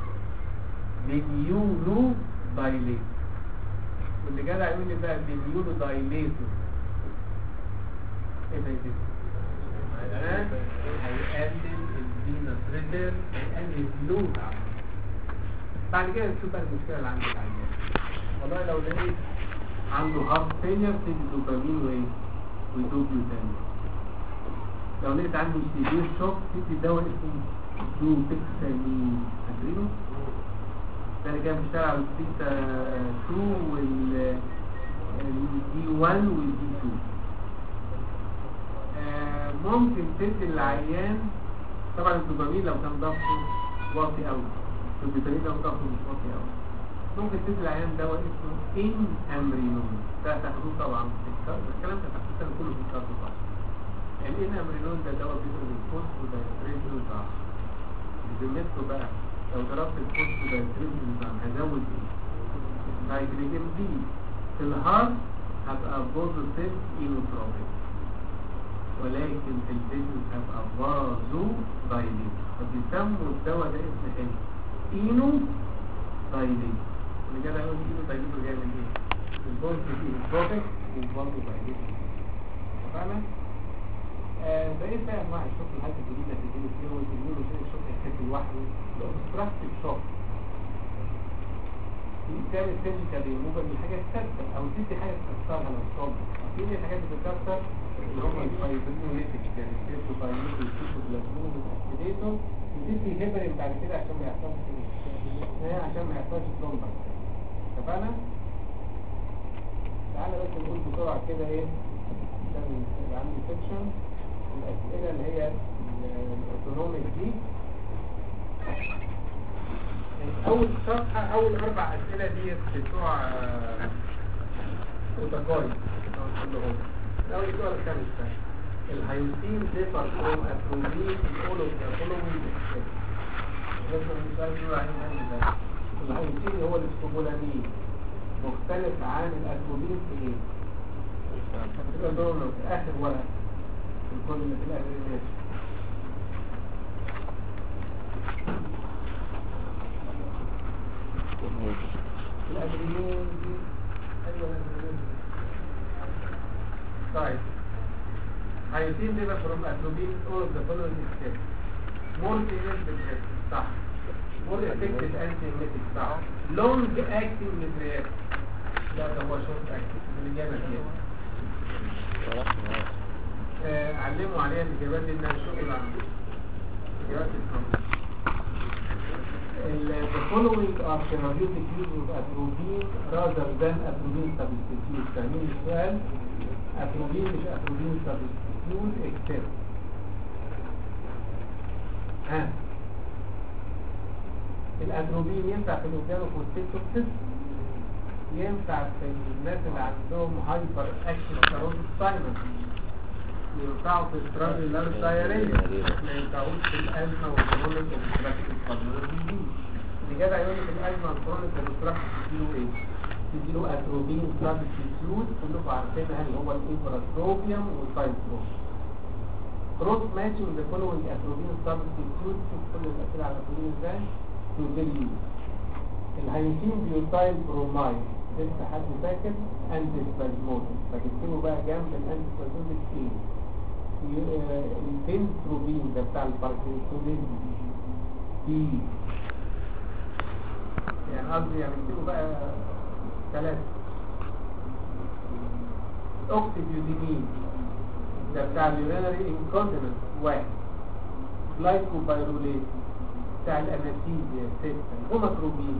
بنيورو دايليت واللي جدع يقول لي بقى بنيورو دايليت ايه ده دي ها؟ هيقلل الفينس ريتير هيقلل اللود بعد كده تشوف بقى المشكله اللي عند العيان والله لو لقيت عنده هارت فيلير تدي دوبامين وايه ودوبيو تاني لو لقيت عنده سيفير شوك تدي دواء اسمه دوبيكسامين فاكرينه؟ ده اللي كان بيشتغل على البيتا 2 وال الدي 1 والدي 2 آه، ممكن تدي العيان طبعا الدوبامين لو كان ضغطه واطي قوي الدوبامين لو ضغطه مش واطي قوي ممكن تدي العيان دواء اسمه ان امرينون ده تاخدوه طبعا في الكارد الكلام ده تاخدوه السنه كله في الكارد طبعا الان امرينون ده دواء بيضرب الفوسفو ودايستريزول ضعف بذمتكم بقى لو ضربت الفوسفو ودايستريزول ضعف هزود ايه؟ فيتامين دي في الهارت هبقى بوزيتيف اينوتروبيك ولكن في الجسم هبقى فازو دايليت فبيسموا الدواء ده اسم حلو اينو دايليت اللي جاي يقول اينو دايليت جاي من ايه؟ البوزيتيف اينوتروبيك والفازو دايليت فاهمة؟ آه بقيت بقى انواع الشوك الحاجات الجديده في الدين فيه والدين وزي الشوك يحتاج لوحده الاوبستراكتيف شوك دي تعمل فيزيكال ريموفال من حاجه ثابته او تدي حاجه تكسرها لو صاب في من الحاجات اللي بتكسر اللي هم الفايبرينوليتيك يعني السيرتو باينيتو السيرتو بلازمون والاكسيديتو وتدي هيبرين بعد كده عشان ما يحصلش ايه عشان ما يحصلش ترومبا اتفقنا؟ تعالى بس نقول بسرعه كده ايه عشان يبقى عندي سكشن الاسئله اللي هي الاوتونوميك دي اول صفحة اول اربع اسئلة دي بتوع اوتاكاي كلهم الاول السؤال الخامس ده الهيوسين ديفر فروم اتروبين اول اوف ذا فولوينج الهيوسين هو الاستوبولامين مختلف عن الاتروبين في ايه؟ في اخر ورقة في كل في الاخر الأدرينالين دي أيوة الأدرينالين طيب هيتين دي from atropine all of the following steps more sensitive صح more effective anti-emetic صح long acting مدريات لا ده هو short acting الإجابة كده آه، علموا عليها الإجابات دي إنها شغل عن إجابات الكمبيوتر the following are therapeutic use of atropine rather than atropine substitute فاهمين السؤال atropine مش atropine substitute except ها الاتروبين ينفع في الاورجانو كونستيكتوكسس ينفع في الناس اللي عندهم هايبر اكشن كاروتيد ساينس ينفعوا في الترابيلار دايريا ما ينفعوش في الازمه والكرونيك والتراكيك القلبي اللي جدع يقول لك الازمه والكرونيك والتراكيك تديله ايه؟ تديله اتروبين سبستيتيوت كلكم عارفينها اللي هو الانفراتروبيوم والسايتروبيوم كروس ماتشنج ذا فولوينج اتروبين سبستيتيوت شوف كل الاسئله على الاتروبين ازاي تو فيري يوز الهيوسين بيوتايل برومايد لسه حد فاكر انتي سبازموتيك فكتبوا بقى جنب الانتي سبازموتيك ايه البنتروبين ده بتاع الباركنسونيزم دي يعني قصدي يعني اكتبوا بقى ثلاثة الاوكسيديوزيمين ده بتاع اليورينري انكونتيننس واحد جلايكوبايروليت بتاع الانستيزيا ستة الهوماتروبين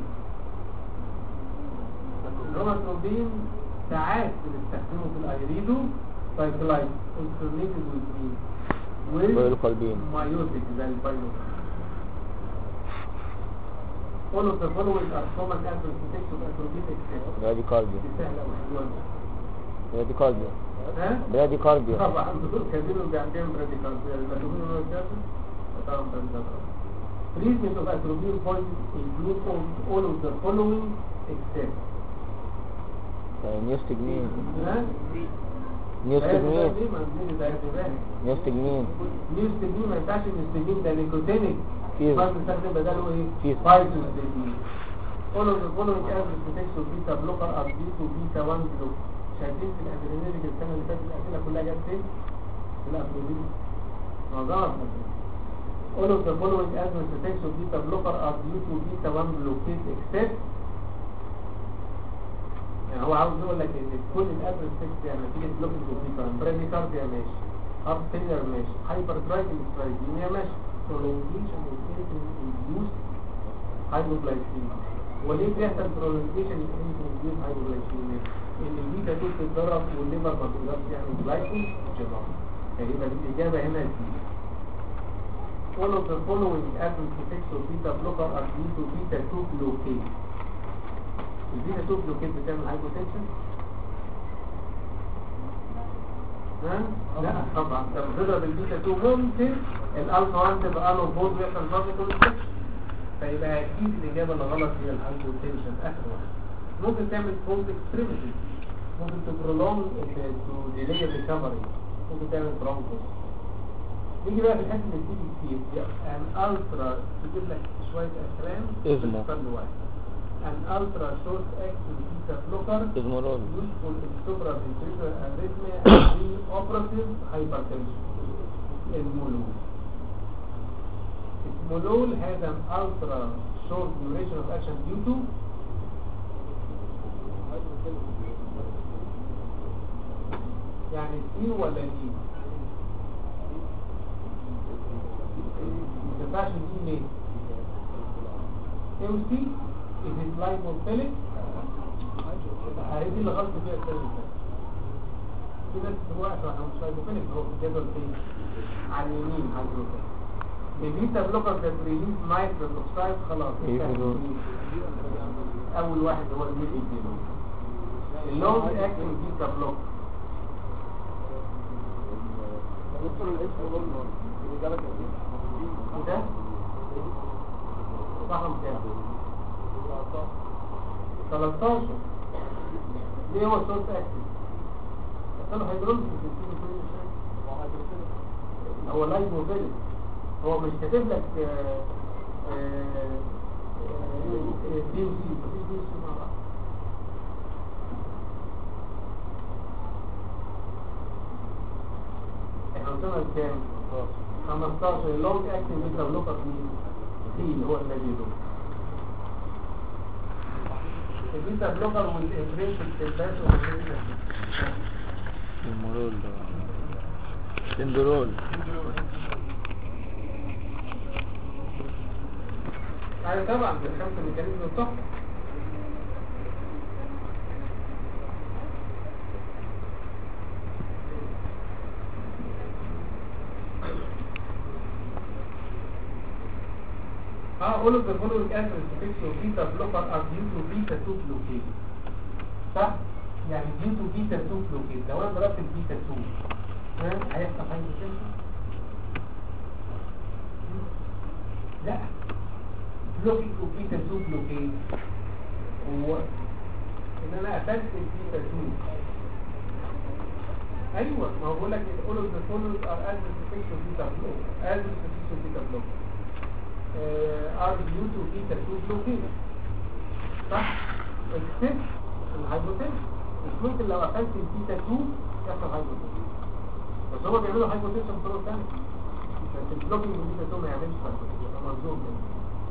الهوماتروبين ساعات بنستخدمه في الايريدو سايكلايت انسولينيتد ويزمين بايلوكالبين مايوتيك زي البايوتيك All of the following are common adverse effects of atropine except برادي كارديو دي سهلة وحلوة برادي كارديو ها؟ برادي كارديو طبعا دول كاتبينهم بيعملوا براديكال المدهون هو الجاسم طبعا براديكال Treatment of atropine points include all, all of the following except نيوستجمين ها نيوستجمين دي ما دي ده ده نيوستجمين نيوستجمين ما ينفعش نيوستجمين ده نيكوتينيك فيز فاز نستخدم بداله ايه فيز. فايتوستجمين فولو ذا فولوينج افريج بوتنشال بيتا بلوكر ار دي تو بيتا 1 بلوك شايفين في الادرينالين السنه اللي فاتت الاسئله كلها جت فين؟ في الادرينالين معظمها All of the following adverse effects of beta blocker are due to beta 1 blockade except يعني هو عاوز يقول لك ان كل الادرس فيكس يعني نتيجه بلوكينج البيتا براديكارديا ماشي هارت فيلر ماشي هايبر ترايجليسيرايديميا ماشي prolongation of anything induced hypoglycemia وليه بيحصل prolongation of anything induced hypoglycemia؟ ان البيتا 2 بتتضرب والليفر ما بيقدرش يعمل جلايكوجين فيبقى الاجابه هنا دي All of the following adverse effects of beta blocker are due to beta 2 blockade البيتا 2 بلوكيت بتعمل هايبوتنشن ها؟ لا طبعا لما تضرب البيتا 2 ممكن الالفا 1 تبقى له بوز ويحصل فازو فيبقى اكيد الاجابه اللي غلط هي الهايبوتنشن اخر واحد ممكن تعمل فولت اكستريميتي ممكن تبرولونج تو ديلي ريكفري ممكن تعمل برونكوس نيجي بقى في الحته اللي بتيجي كتير ان الترا تجيب لك شويه افلام اسمه. تختار له واحد an ultra short acting beta blocker ازمرول useful in supraventricular arrhythmia and preoperative hypertension المولول المولول has an ultra short duration of action due to يعني سي ولا دي ما تنفعش دي ليه ايه سي is it lipophilic هي دي اللي غلط فيها السنة اللي فاتت. في ناس دلوقتي احنا مش لايبوفيليك هو في الجدول فين على اليمين على الجدول البيتا بلوكر ده ريليز نايتروس اوكسايد خلاص إيه انتهى. دول؟ اول واحد هو الميل ايدينو اللونج اكتنج بيتا بلوك ده رقم كام 13 ليه هو الصوت اكتف اصلا هيدرولوجي في السيستم كل شيء هو لايف موبيل هو مش كاتب لك دي وسي مفيش دي وسي مع بعض احنا وصلنا لكام 15 اللونج اكتنج بيتا بلوكر مين سي اللي هو الذي له البيتا بلوكر والانفرينش التلباس ازمرول ده سندرول يعني طبعا بالخمسة ميكانيزم الصح اه all of the following answers to fix your beta blocker are due to beta 2 blockade صح؟ يعني due to beta 2 blockade لو انا ضربت البيتا 2 ها هيحصل حاجة كده؟ لا بلوكينج اوف بيتا 2 بلوكيد هو ان انا قفلت البيتا 2 ايوه ما هو بقول لك all of the following are adverse effects of beta block adverse effects of beta block uh, are due to beta 2 blockade صح except الهايبوتنشن مش ممكن لو قفلت البيتا 2 يحصل هايبوتنشن بس هو بيعملوا هايبوتنشن بطرق ثانيه بس البلوكينج البيتا 2 ما يعملش هايبوتنشن يبقى مظلوم منه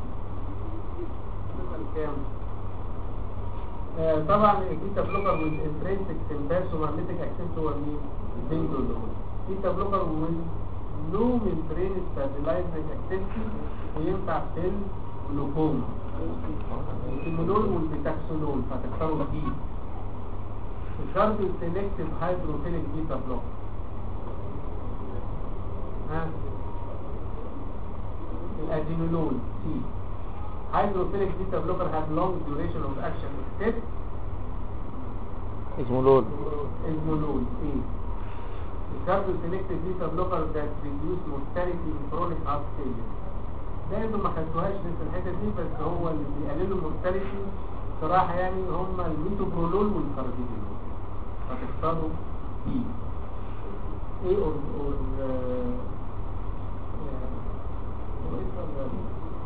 تسأل كام آه، طبعا البيتا بلوكر والانترنسك سمباس ومagnetic اكسس هو مين البنجولون بيتا بلوكر واللو ممبرين ستابلايزنج اكتيفيتي وينفع في الجلوكوما السيمولول والبيتاكسولول فتختاروا دي الكارديو سيلكتيف هيدروفيليك بيتا بلوكر ها الادينولول سي hydrophilic beta blocker have long duration of action except ازمرول اسمولول A. الكارديو سيلكتيف بيتا بلوكر that reduce mortality in chronic heart failure. ده انتوا ما خدتوهاش لسه الحته دي بس هو اللي بيقللوا mortality بصراحة يعني هم الميتوبرولول والكارديبينول هتختاروا ايه ايه اور اور آه، هو ايه الفرق ده؟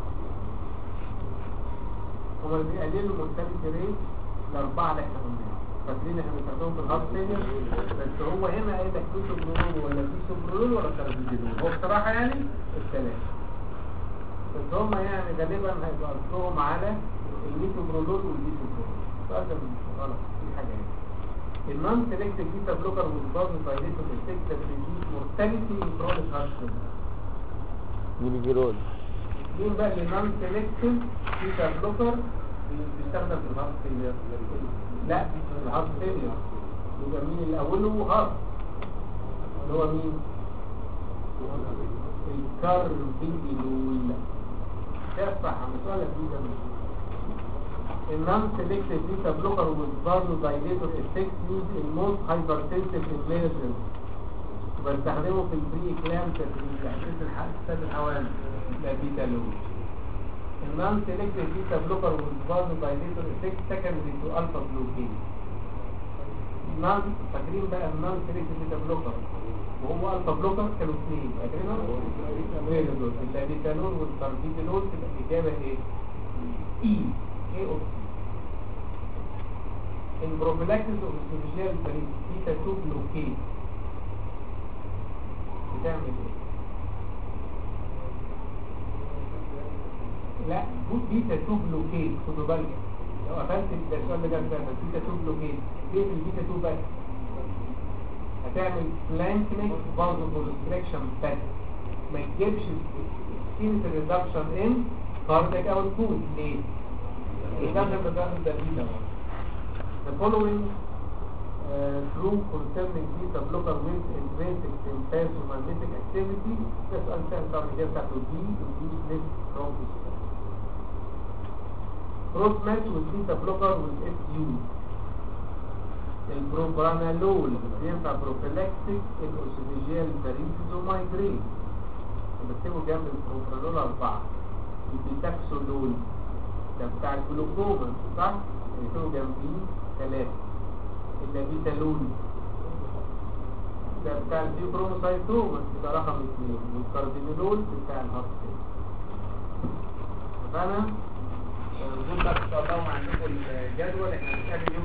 هما اللي بيقللوا المورتاليتي ريت الأربعة اللي احنا قلناها فاكرين احنا بنستخدمهم في الهارت فيلير بس هو هنا قايل لك في سوبرولول ولا في سوبرولول ولا كاربيدينول هو بصراحة يعني الثلاثة بس هم يعني غالبا هيبقى قصدهم على الميتوبرولول والبيتوبرولول السؤال ده مش غلط في حاجة يعني النون سيلكتيف بيتا بلوكر والباز دايليتور افكت ريديوس مورتاليتي ان كرونيك هارت فيلير نيبيجيرول مين بقى اللي نون سيلكتيف بيتا بلوكر بيستخدم في الهارت فيلير لا في الهارت فيلير يبقى مين اللي اوله هارت اللي هو مين الكاربيدينول ده صح مش ولا في ده النون سيلكتيف بيتا بلوكر والبازو دايليتور افكت يوز ان موست هايبرتنسيف ايمرجنسي بستخدمه في البري كلام تحسيس الحساسات الحوامل ده بيتا لون النون سيلكتيف بيتا بلوكر والبازو دايليتور افكت سكندري تو الفا بلوكين النون فاكرين بقى النون سيلكتيف بيتا بلوكر وهو الفا بلوكر كانوا اثنين فاكرينهم؟ فيريدول اللابيتالون والكاربيدينول تبقى الاجابه ايه؟ اي ايه اوف البروفيلاكسيس اوف السوفيجيال بيتا 2 بلوكين بتعمل ايه؟ لا بيتا 2 بلوكين خدوا بالك لو قفلت السؤال ده جنب بيتا 2 بلوكين ليه في البيتا 2 بس؟ هتعمل بلانكنيك برضه كونستريكشن بس ما تجيبش سكينة الريدكشن ان كارديك او الفود ليه؟ الريدكشن بتعمل ده بيتا The following uh, true concerning beta blocker with intrinsic sympathomagnetic activity ده سؤال سهل طبعا الإجابة بتاعته دي ودي سليب ترومبوس cross match with beta blocker with FU البروبرانالول بينفع بروفيلاكتيك الاوسيفيجيال باريسيس ومايجرين بكتبه جنب البروبرانول أربعة البيتاكسولول ده بتاع الجلوكوما صح؟ بكتبه جنبيه ثلاثة اللابيتالول ده بتاع الفيبروموسايتوما يبقى رقم اثنين والكاردينولول بتاع الهارت فانا نقول بقى ان شاء الله وعندكم الجدول احنا هنتكلم يوم